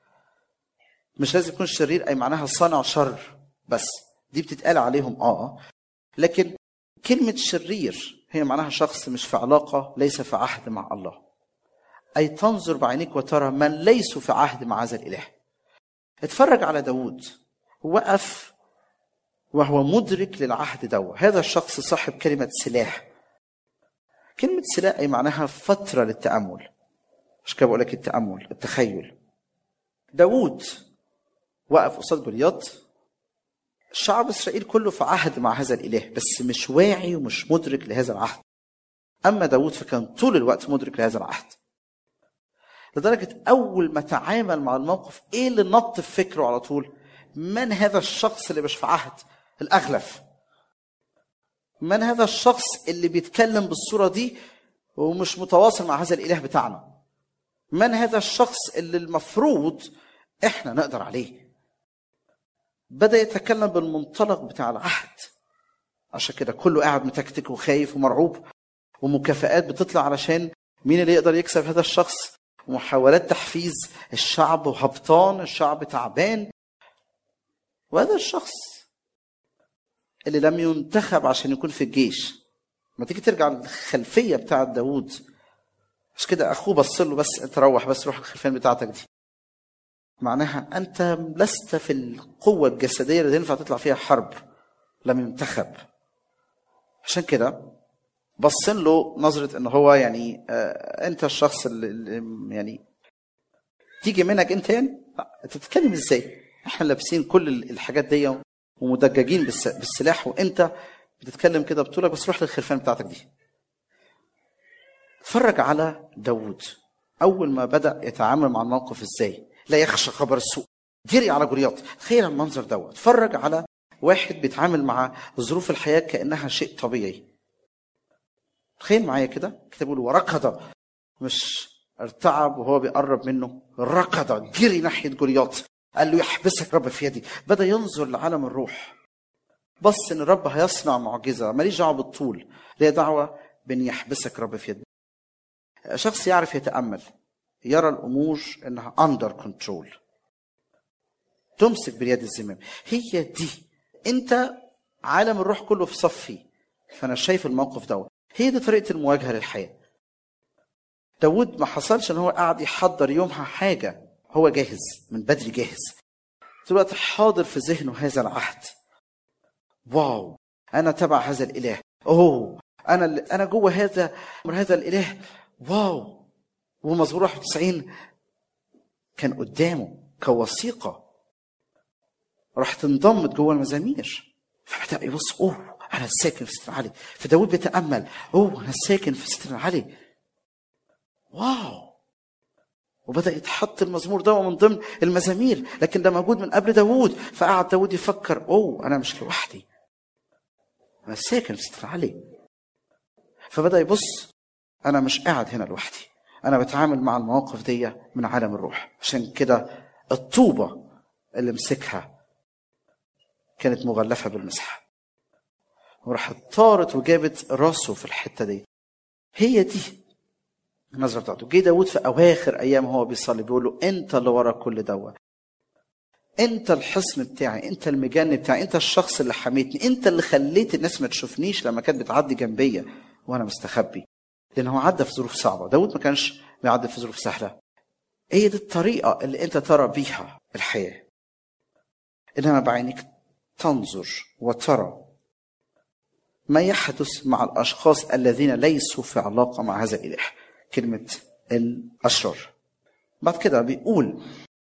S2: مش لازم يكون شرير اي معناها صانع شر بس دي بتتقال عليهم اه لكن كلمة شرير هي معناها شخص مش في علاقة ليس في عهد مع الله أي تنظر بعينيك وترى من ليسوا في عهد مع هذا الإله اتفرج على داود وقف وهو مدرك للعهد دوا هذا الشخص صاحب كلمة سلاح كلمة سلاح أي معناها فترة للتأمل مش كده بقول لك التأمل التخيل داود وقف قصاد جولياط شعب اسرائيل كله في عهد مع هذا الاله بس مش واعي ومش مدرك لهذا العهد اما داود فكان طول الوقت مدرك لهذا العهد لدرجة أول ما تعامل مع الموقف إيه اللي نط في فكره على طول؟ من هذا الشخص اللي مش في عهد؟ الأغلف. من هذا الشخص اللي بيتكلم بالصورة دي ومش متواصل مع هذا الإله بتاعنا؟ من هذا الشخص اللي المفروض إحنا نقدر عليه؟ بدا يتكلم بالمنطلق بتاع العهد عشان كده كله قاعد متكتك وخايف ومرعوب ومكافآت بتطلع علشان مين اللي يقدر يكسب هذا الشخص ومحاولات تحفيز الشعب وهبطان الشعب تعبان وهذا الشخص اللي لم ينتخب عشان يكون في الجيش ما تيجي ترجع للخلفيه بتاعه داوود مش كده اخوه بص له بس انت روح بس روح الخلفيه بتاعتك دي معناها انت لست في القوه الجسديه اللي ينفع تطلع فيها حرب لم ينتخب عشان كده بص له نظره ان هو يعني آه انت الشخص اللي, اللي يعني تيجي منك انت يعني لا انت بتتكلم ازاي احنا لابسين كل الحاجات دي ومدججين بالسلاح وانت بتتكلم كده بطولك بس روح للخرفان بتاعتك دي اتفرج على داوود اول ما بدا يتعامل مع الموقف ازاي لا يخشى خبر السوء جري على جولياط تخيل المنظر دوت اتفرج على واحد بيتعامل مع ظروف الحياه كانها شيء طبيعي تخيل معايا كده الكتاب بيقول وركض مش ارتعب وهو بيقرب منه ركض جري ناحيه جولياط قال له يحبسك رب في يدي بدا ينظر لعالم الروح بص ان الرب هيصنع معجزه ماليش دعوه بالطول ليه دعوه بان يحبسك رب في يدي شخص يعرف يتامل يرى الامور انها اندر كنترول تمسك باليد الزمام هي دي انت عالم الروح كله في صفي فانا شايف الموقف دوت هي دي طريقه المواجهه للحياه داود ما حصلش ان هو قاعد يحضر يومها حاجه هو جاهز من بدري جاهز دلوقتي حاضر في ذهنه هذا العهد واو انا تبع هذا الاله اوه انا انا جوه هذا هذا الاله واو ومزمور 91 كان قدامه كوثيقة راح تنضمت جوه المزامير فبدأ يبص اوه انا ساكن في ستر علي فداود بيتأمل اوه انا ساكن في ستر علي واو وبدا يتحط المزمور ده من ضمن المزامير لكن ده موجود من قبل داوود فقعد داوود يفكر اوه انا مش لوحدي انا ساكن في ستر علي فبدا يبص انا مش قاعد هنا لوحدي انا بتعامل مع المواقف دي من عالم الروح عشان كده الطوبه اللي مسكها كانت مغلفه بالمسحه وراحت طارت وجابت راسه في الحته دي هي دي النظره بتاعته جه داود في اواخر ايام هو بيصلي بيقول له انت اللي ورا كل دوت انت الحصن بتاعي انت المجن بتاعي انت الشخص اللي حميتني انت اللي خليت الناس ما تشوفنيش لما كانت بتعدي جنبيا وانا مستخبي لان هو عدى في ظروف صعبه داود ما كانش بيعدي في ظروف سهله هي دي الطريقه اللي انت ترى بيها الحياه انما بعينك تنظر وترى ما يحدث مع الاشخاص الذين ليسوا في علاقه مع هذا الاله كلمه الاشرار بعد كده بيقول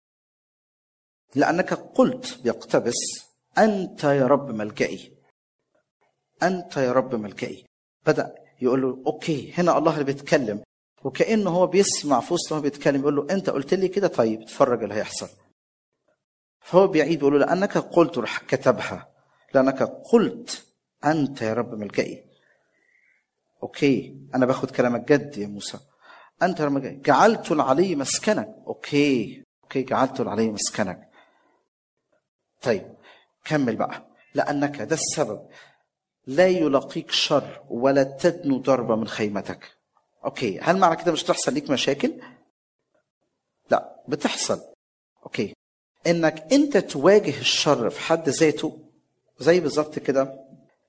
S2: لانك قلت بيقتبس انت يا رب ملجئي انت يا رب ملجئي بدا يقول له اوكي هنا الله اللي بيتكلم وكانه هو بيسمع في وسط هو بيتكلم يقول له انت قلت لي كده طيب اتفرج اللي هيحصل فهو بيعيد بيقول له لانك قلت راح كتبها لانك قلت انت يا رب ملجئي اوكي انا باخد كلامك جد يا موسى انت يا رب ملجئي جعلت العلي مسكنك اوكي اوكي جعلت العلي مسكنك طيب كمل بقى لانك ده السبب لا يلاقيك شر ولا تدنو ضربه من خيمتك اوكي هل معنى كده مش تحصل ليك مشاكل لا بتحصل اوكي انك انت تواجه الشر في حد ذاته زي بالظبط كده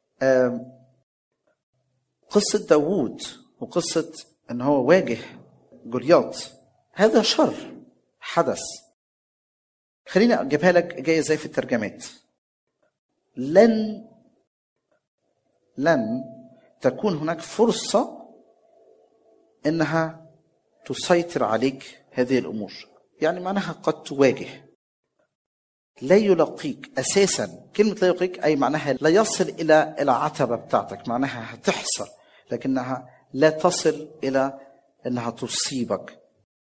S2: قصة داوود وقصة ان هو واجه جولياط هذا شر حدث خليني اجيبها لك جايه زي في الترجمات لن لن تكون هناك فرصه انها تسيطر عليك هذه الامور يعني معناها قد تواجه لا يلاقيك اساسا كلمه لا يلاقيك اي معناها لا يصل الى العتبه بتاعتك معناها هتحصل لكنها لا تصل الى انها تصيبك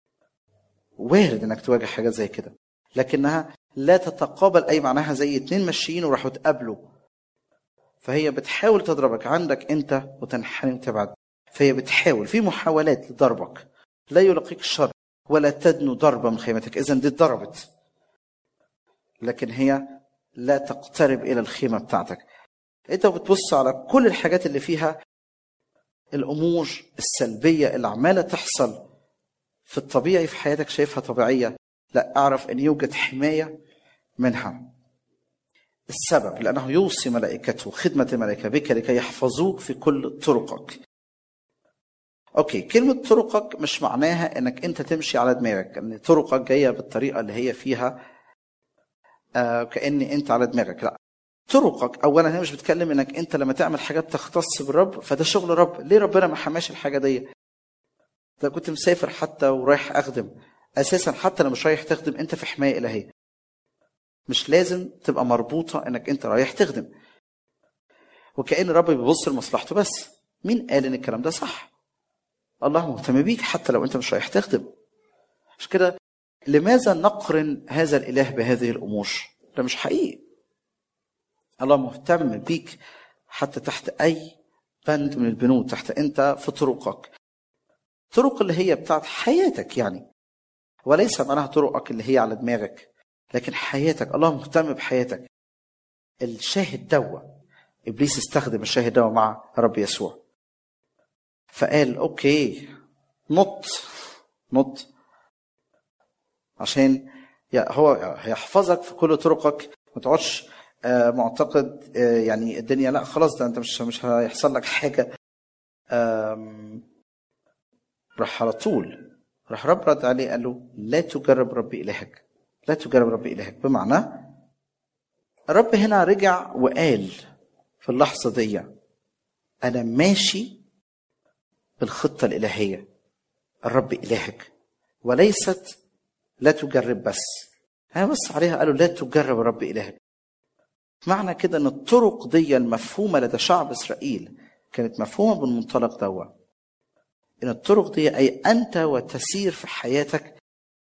S2: وارد انك تواجه حاجات زي كده لكنها لا تتقابل اي معناها زي اتنين ماشيين وراحوا اتقابلوا فهي بتحاول تضربك عندك انت وتنحني وتبعد فهي بتحاول في محاولات لضربك لا يلاقيك الشر ولا تدنو ضربه من خيمتك اذا دي اتضربت لكن هي لا تقترب الى الخيمه بتاعتك انت بتبص على كل الحاجات اللي فيها الامور السلبيه اللي عماله تحصل في الطبيعي في حياتك شايفها طبيعيه لا اعرف ان يوجد حمايه منها السبب لانه يوصي ملائكته خدمه الملائكه بك لكي يحفظوك في كل طرقك اوكي كلمه طرقك مش معناها انك انت تمشي على دماغك ان طرقك جايه بالطريقه اللي هي فيها آه كان انت على دماغك لا طرقك اولا هي مش بتكلم انك انت لما تعمل حاجات تختص بالرب فده شغل رب ليه ربنا ما حماش الحاجه دي ده كنت مسافر حتى ورايح اخدم اساسا حتى لو مش رايح تخدم انت في حمايه الهيه مش لازم تبقى مربوطه انك انت رايح تخدم وكان الرب بيبص لمصلحته بس مين قال ان الكلام ده صح الله مهتم بيك حتى لو انت مش رايح تخدم مش كده لماذا نقرن هذا الاله بهذه الامور ده مش حقيقي الله مهتم بيك حتى تحت اي بند من البنود تحت انت في طرقك طرق اللي هي بتاعت حياتك يعني وليس معناها طرقك اللي هي على دماغك لكن حياتك الله مهتم بحياتك الشاهد دوا ابليس استخدم الشاهد دوا مع رب يسوع فقال اوكي نط نط عشان هو هيحفظك في كل طرقك ما تقعدش معتقد يعني الدنيا لا خلاص ده انت مش مش هيحصل لك حاجه راح على طول راح رب رد عليه قال له لا تجرب رب الهك لا تجرب رب الهك بمعنى الرب هنا رجع وقال في اللحظه دي انا ماشي بالخطه الالهيه الرب الهك وليست لا تجرب بس انا بص عليها قالوا لا تجرب رب الهك معنى كده ان الطرق دي المفهومه لدى شعب اسرائيل كانت مفهومه بالمنطلق دوا ان الطرق دي اي انت وتسير في حياتك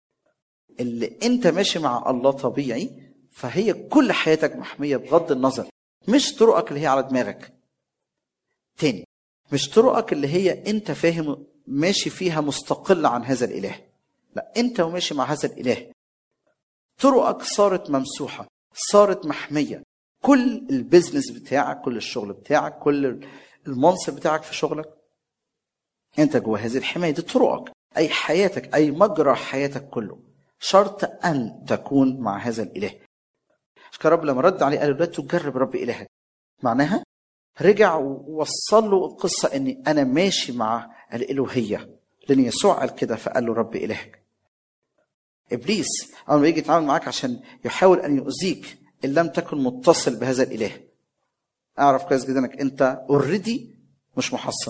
S2: اللي انت ماشي مع الله طبيعي فهي كل حياتك محميه بغض النظر مش طرقك اللي هي على دماغك تاني مش طرقك اللي هي انت فاهم ماشي فيها مستقل عن هذا الاله لا انت وماشي مع هذا الاله طرقك صارت ممسوحه صارت محميه كل البيزنس بتاعك كل الشغل بتاعك كل المنصب بتاعك في شغلك انت جوه هذه الحمايه دي طرقك اي حياتك اي مجرى حياتك كله شرط ان تكون مع هذا الاله عشان كده رب لما رد عليه قال له لا تجرب رب الهك معناها رجع ووصل له القصه اني انا ماشي مع الالوهيه لان يسوع قال كده فقال له رب الهك ابليس اول ما يجي يتعامل معاك عشان يحاول ان يؤذيك ان لم تكن متصل بهذا الاله اعرف كويس جدا انك انت اوريدي مش محصن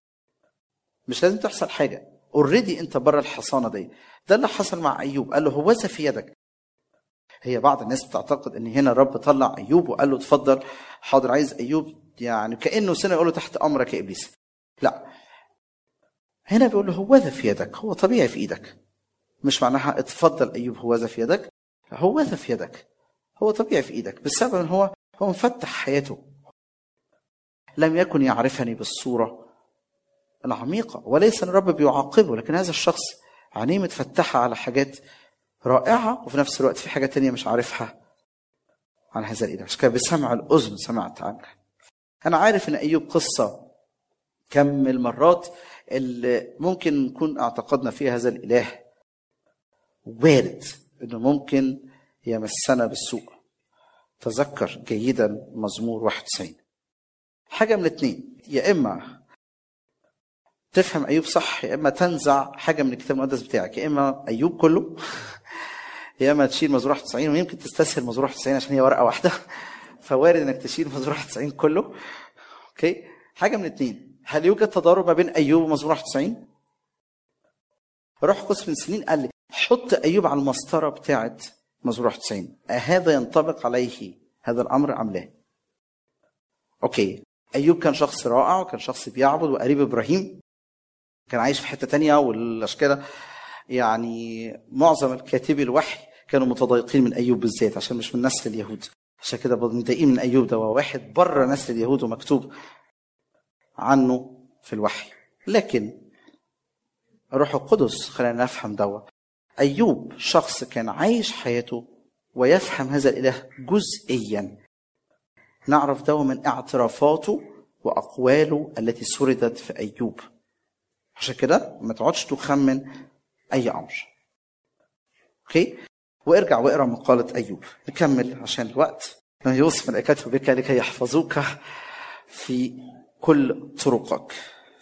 S2: مش لازم تحصل حاجه اوريدي انت بره الحصانه دي ده اللي حصل مع ايوب قال له هوذا في يدك هي بعض الناس بتعتقد ان هنا الرب طلع ايوب وقال له اتفضل حاضر عايز ايوب يعني كانه سنه يقول له تحت امرك يا ابليس لا هنا بيقول له هوذا في يدك هو طبيعي في ايدك مش معناها اتفضل ايوب هوذا في يدك هوذا في يدك هو طبيعي في ايدك بسبب ان هو هو مفتح حياته لم يكن يعرفني بالصوره العميقه وليس ان الرب بيعاقبه لكن هذا الشخص عينيه متفتحه على حاجات رائعه وفي نفس الوقت في حاجه تانية مش عارفها عن هذا الاله عشان كده بسمع الاذن سمعت عنك انا عارف ان ايوب قصه كم المرات اللي ممكن نكون اعتقدنا فيها هذا الاله وارد انه ممكن يمسنا بالسوء تذكر جيدا مزمور 91 حاجه من الاثنين يا اما تفهم ايوب صح يا اما تنزع حاجه من الكتاب المقدس بتاعك يا اما ايوب كله يا اما تشيل مزمور 91 ويمكن تستسهل مزمور 91 عشان هي ورقه واحده فوارد انك تشيل مزمور 91 كله اوكي حاجه من الاثنين هل يوجد تضارب ما بين ايوب ومزمور 91 روح قدس من سنين قال لي حط ايوب على المسطره بتاعت مزمور 91 أهذا ينطبق عليه هذا الامر ام لا اوكي ايوب كان شخص رائع وكان شخص بيعبد وقريب ابراهيم كان عايش في حته تانية والاشكال يعني معظم الكاتبي الوحي كانوا متضايقين من ايوب بالذات عشان مش من نسل اليهود عشان كده متضايقين من ايوب ده واحد بره نسل اليهود ومكتوب عنه في الوحي لكن الروح القدس خلينا نفهم دوا ايوب شخص كان عايش حياته ويفهم هذا الاله جزئيا نعرف دوا من اعترافاته واقواله التي سردت في ايوب عشان كده ما تقعدش تخمن اي امر اوكي وارجع واقرا مقاله ايوب نكمل عشان الوقت يوصف ملائكته بك لكي يحفظوك في كل طرقك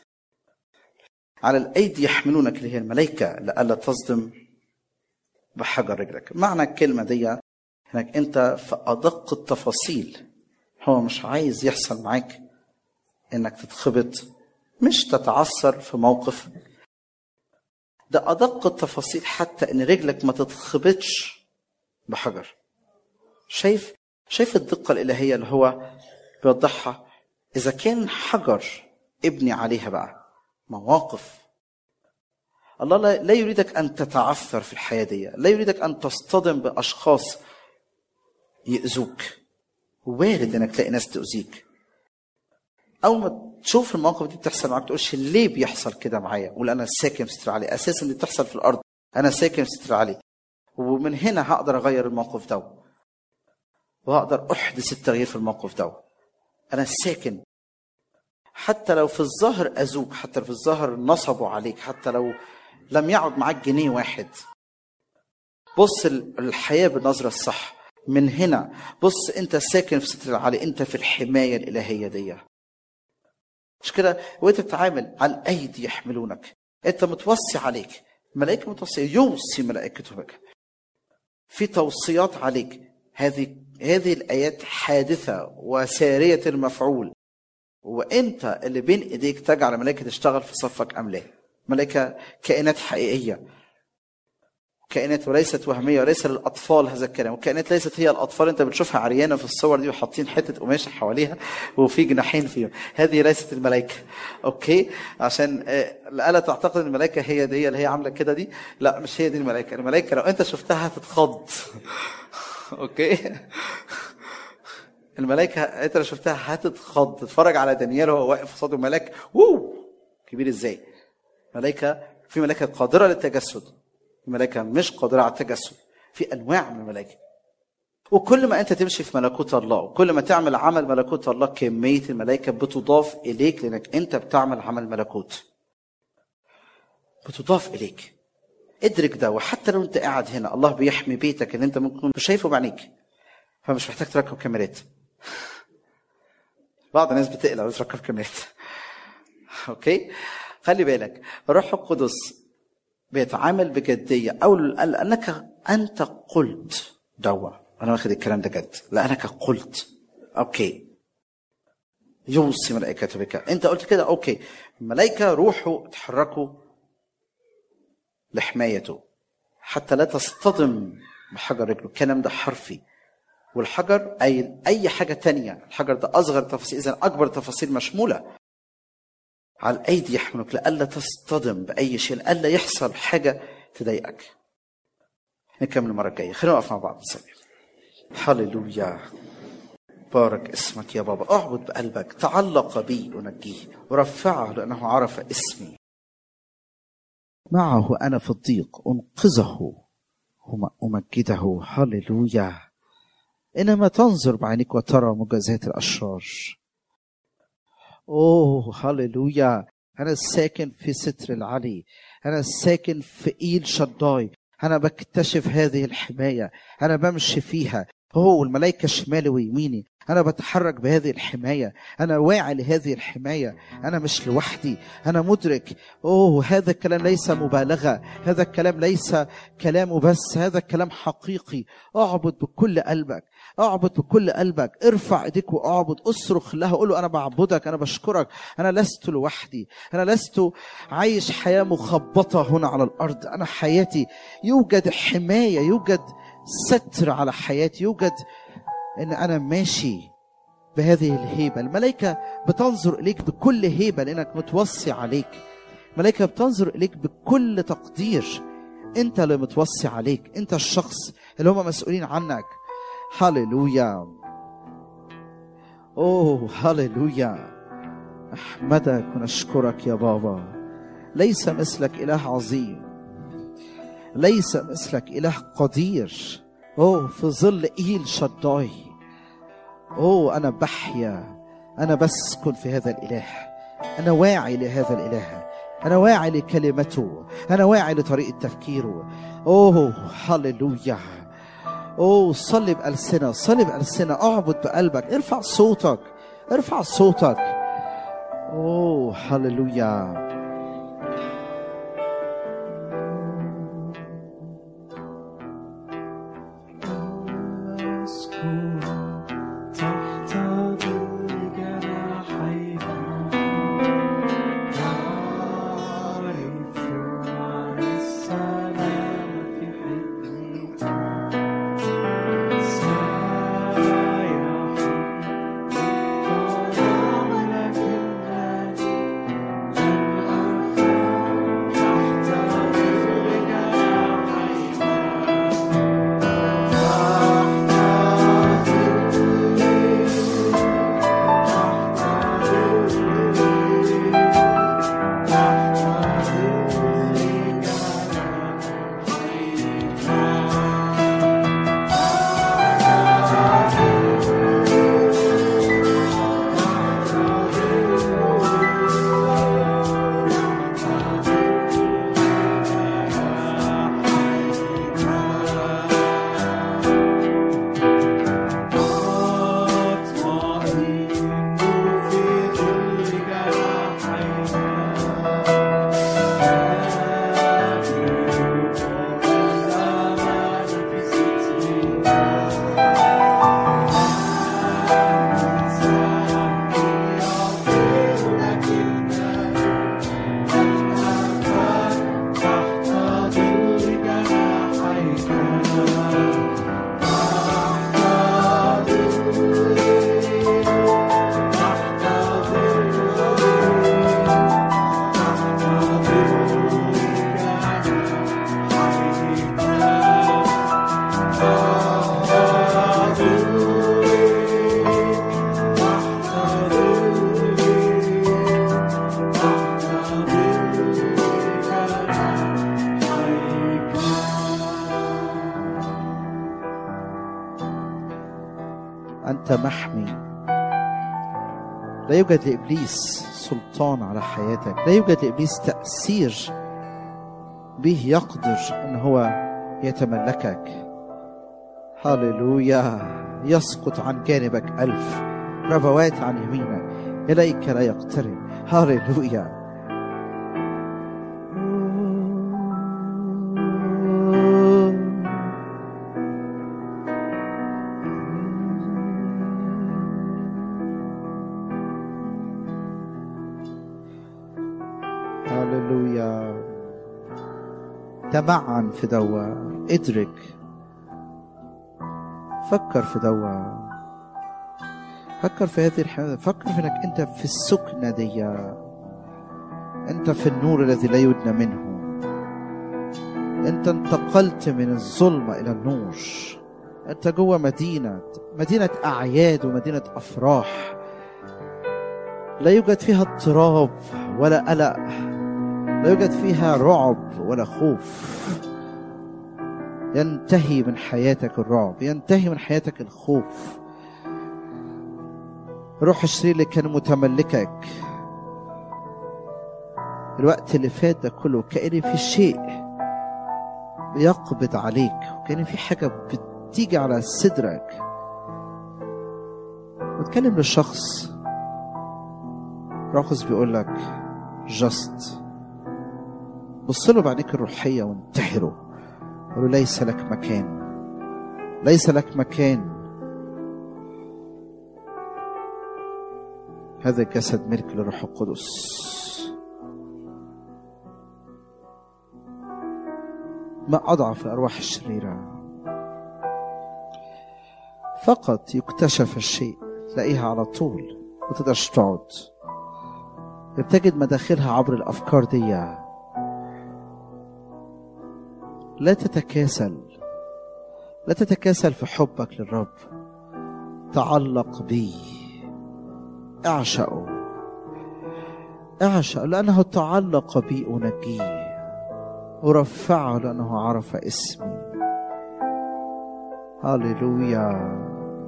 S2: على الايدي يحملونك اللي هي الملائكه لئلا تصدم بحجر رجلك معنى الكلمه دي انك انت في ادق التفاصيل هو مش عايز يحصل معاك انك تتخبط مش تتعثر في موقف ده ادق التفاصيل حتى ان رجلك ما تتخبطش بحجر شايف شايف الدقه الالهيه اللي هو بيوضحها اذا كان حجر ابني عليها بقى مواقف الله لا يريدك ان تتعثر في الحياه دي لا يريدك ان تصطدم باشخاص يؤذوك وارد انك تلاقي ناس تؤذيك اول ما تشوف المواقف دي بتحصل معاك تقولش ليه بيحصل كده معايا قول انا ساكن في ستر علي اساسا دي بتحصل في الارض انا ساكن في ستر علي ومن هنا هقدر اغير الموقف ده وهقدر احدث التغيير في الموقف ده انا ساكن حتى لو في الظاهر اذوك حتى لو في الظاهر نصبوا عليك حتى لو لم يعد معاك جنيه واحد بص الحياه بالنظره الصح من هنا بص انت ساكن في ستر العالي انت في الحمايه الالهيه دي مش كده وانت بتتعامل على الايدي يحملونك انت متوصي عليك ملائكه متوصيه يوصي ملائكته بك في توصيات عليك هذه هذه الايات حادثه وساريه المفعول وانت اللي بين ايديك تجعل ملائكه تشتغل في صفك ام لا ملائكه كائنات حقيقيه كائنات وليست وهميه وليس للاطفال هذا الكلام والكائنات ليست هي الاطفال انت بتشوفها عريانه في الصور دي وحاطين حته قماشه حواليها وفي جناحين فيهم هذه ليست الملائكه اوكي عشان آه، الا تعتقد ان الملائكه هي دي اللي هي عامله كده دي لا مش هي دي الملائكه الملائكه لو انت شفتها هتتخض اوكي الملائكه انت لو شفتها هتتخض تتفرج على دانيال وهو واقف قصاد الملاك ووو كبير ازاي ملائكه في ملائكه قادره للتجسد في ملائكه مش قادره على التجسد في انواع من الملائكه وكل ما انت تمشي في ملكوت الله وكل ما تعمل عمل ملكوت الله كميه الملائكه بتضاف اليك لانك انت بتعمل عمل ملكوت بتضاف اليك ادرك ده وحتى لو انت قاعد هنا الله بيحمي بيتك اللي انت ممكن مش شايفه بعينيك فمش محتاج تركب كاميرات بعض الناس بتقلق وتركب كاميرات اوكي خلي بالك الروح القدس بيتعامل بجديه او لانك انت قلت دوا انا واخد الكلام ده جد لانك قلت اوكي يوصي ملائكته بك انت قلت كده اوكي الملائكه روحوا اتحركوا لحمايته حتى لا تصطدم بحجر رجله الكلام ده حرفي والحجر اي اي حاجه تانية الحجر ده اصغر تفاصيل اذا اكبر تفاصيل مشموله على الايدي يحملك لئلا تصطدم باي شيء لئلا يحصل حاجه تضايقك نكمل المره الجايه خلينا نقف مع بعض نصلي هللويا بارك اسمك يا بابا اعبد بقلبك تعلق بي انجيه ورفعه لانه عرف اسمي معه انا في الضيق انقذه امجده هللويا انما تنظر بعينك وترى مجازات الاشرار اوه هللويا انا الساكن في ستر العلي انا الساكن في ايل شداي انا بكتشف هذه الحمايه انا بمشي فيها هو الملائكه شمالي ويميني انا بتحرك بهذه الحمايه انا واعي لهذه الحمايه انا مش لوحدي انا مدرك اوه هذا الكلام ليس مبالغه هذا الكلام ليس كلام بس هذا الكلام حقيقي اعبد بكل قلبك اعبد بكل قلبك ارفع ايديك واعبد اصرخ له قول له انا بعبدك انا بشكرك انا لست لوحدي انا لست عايش حياه مخبطه هنا على الارض انا حياتي يوجد حمايه يوجد ستر على حياتي يوجد ان انا ماشي بهذه الهيبه الملائكه بتنظر اليك بكل هيبه لانك متوصي عليك الملائكه بتنظر اليك بكل تقدير انت اللي متوصي عليك انت الشخص اللي هم مسؤولين عنك هللويا اوه هللويا احمدك ونشكرك يا بابا ليس مثلك اله عظيم ليس مثلك اله قدير اوه في ظل ايل شداي اوه انا بحيا انا بسكن في هذا الاله انا واعي لهذا الاله انا واعي لكلمته انا واعي لطريقه تفكيره اوه هللويا اوه صلي بألسنة صلي بألسنة اعبد بقلبك ارفع صوتك ارفع صوتك اوه هللويا
S3: تحت ظل جناحيك تعرف عن السلام في حضنك سيحب الطعام لكنني لن
S2: لا يوجد لابليس سلطان على حياتك لا يوجد لابليس تاثير به يقدر ان هو يتملكك هللويا يسقط عن جانبك الف ربوات عن يمينك اليك لا يقترب هللويا هللويا تمعن في دوا ادرك فكر في دوا فكر في هذه الحياة فكر في انك انت في السكنة دي انت في النور الذي لا يدنى منه انت انتقلت من الظلمة الى النور انت جوه مدينة مدينة اعياد ومدينة افراح لا يوجد فيها اضطراب ولا قلق لا يوجد فيها رعب ولا خوف ينتهي من حياتك الرعب ينتهي من حياتك الخوف روح الشرير اللي كان متملكك الوقت اللي فات ده كله كأن في شيء بيقبض عليك وكأن في حاجة بتيجي على صدرك وتكلم للشخص راقص بيقول لك جاست بص له بعينيك الروحية وانتحره قول له ليس لك مكان ليس لك مكان هذا الجسد ملك للروح القدس ما أضعف الأرواح الشريرة فقط يكتشف الشيء تلاقيها على طول ما تقدرش تقعد بتجد مداخلها عبر الأفكار دي لا تتكاسل لا تتكاسل في حبك للرب تعلق بيه اعشقه اعشق لأنه تعلق بي أنجيه أرفعه لأنه عرف اسمي هللويا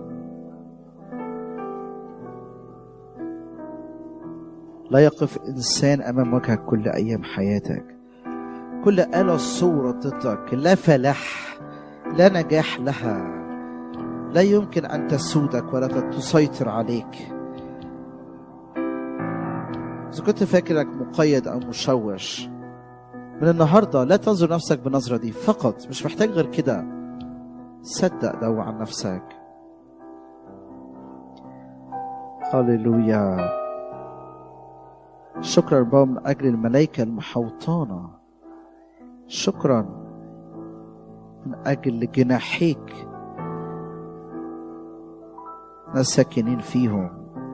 S2: لا يقف إنسان أمام وجهك كل أيام حياتك كل آلة صورة ضدك لا فلاح لا نجاح لها لا يمكن أن تسودك ولا تسيطر عليك إذا كنت فاكر إنك مقيد أو مشوش من النهاردة لا تنظر نفسك بالنظرة دي فقط مش محتاج غير كده صدق دو عن نفسك هللويا شكرا بابا من أجل الملائكة المحوطانة شكرا من أجل جناحيك ناس ساكنين فيهم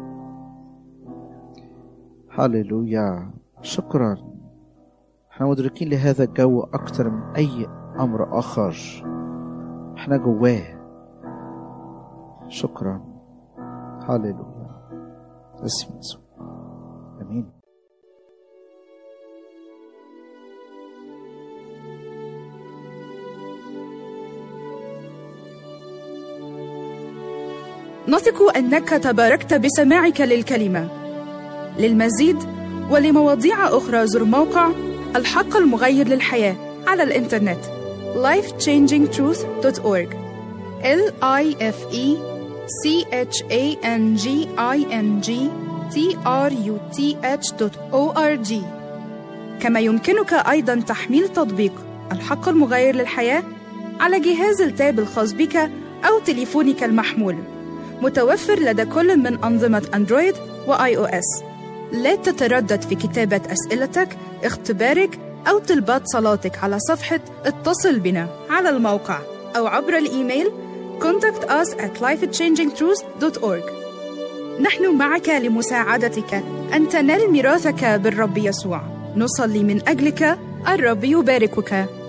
S2: هللويا شكرا احنا مدركين لهذا الجو أكتر من أي أمر آخر احنا جواه شكرا هللويا اسم يسوع امين
S1: نثق انك تباركت بسماعك للكلمه للمزيد ولمواضيع اخرى زر موقع الحق المغير للحياه على الانترنت lifechangingtruth.org l i f e c h a n g i n g t r u t h.org كما يمكنك ايضا تحميل تطبيق الحق المغير للحياه على جهاز التاب الخاص بك او تليفونك المحمول متوفر لدى كل من أنظمة أندرويد وآي أو إس. لا تتردد في كتابة أسئلتك، اختبارك أو طلبات صلاتك على صفحة اتصل بنا على الموقع أو عبر الإيميل contact us at lifechangingtruth.org نحن معك لمساعدتك أن تنال ميراثك بالرب يسوع نصلي من أجلك الرب يباركك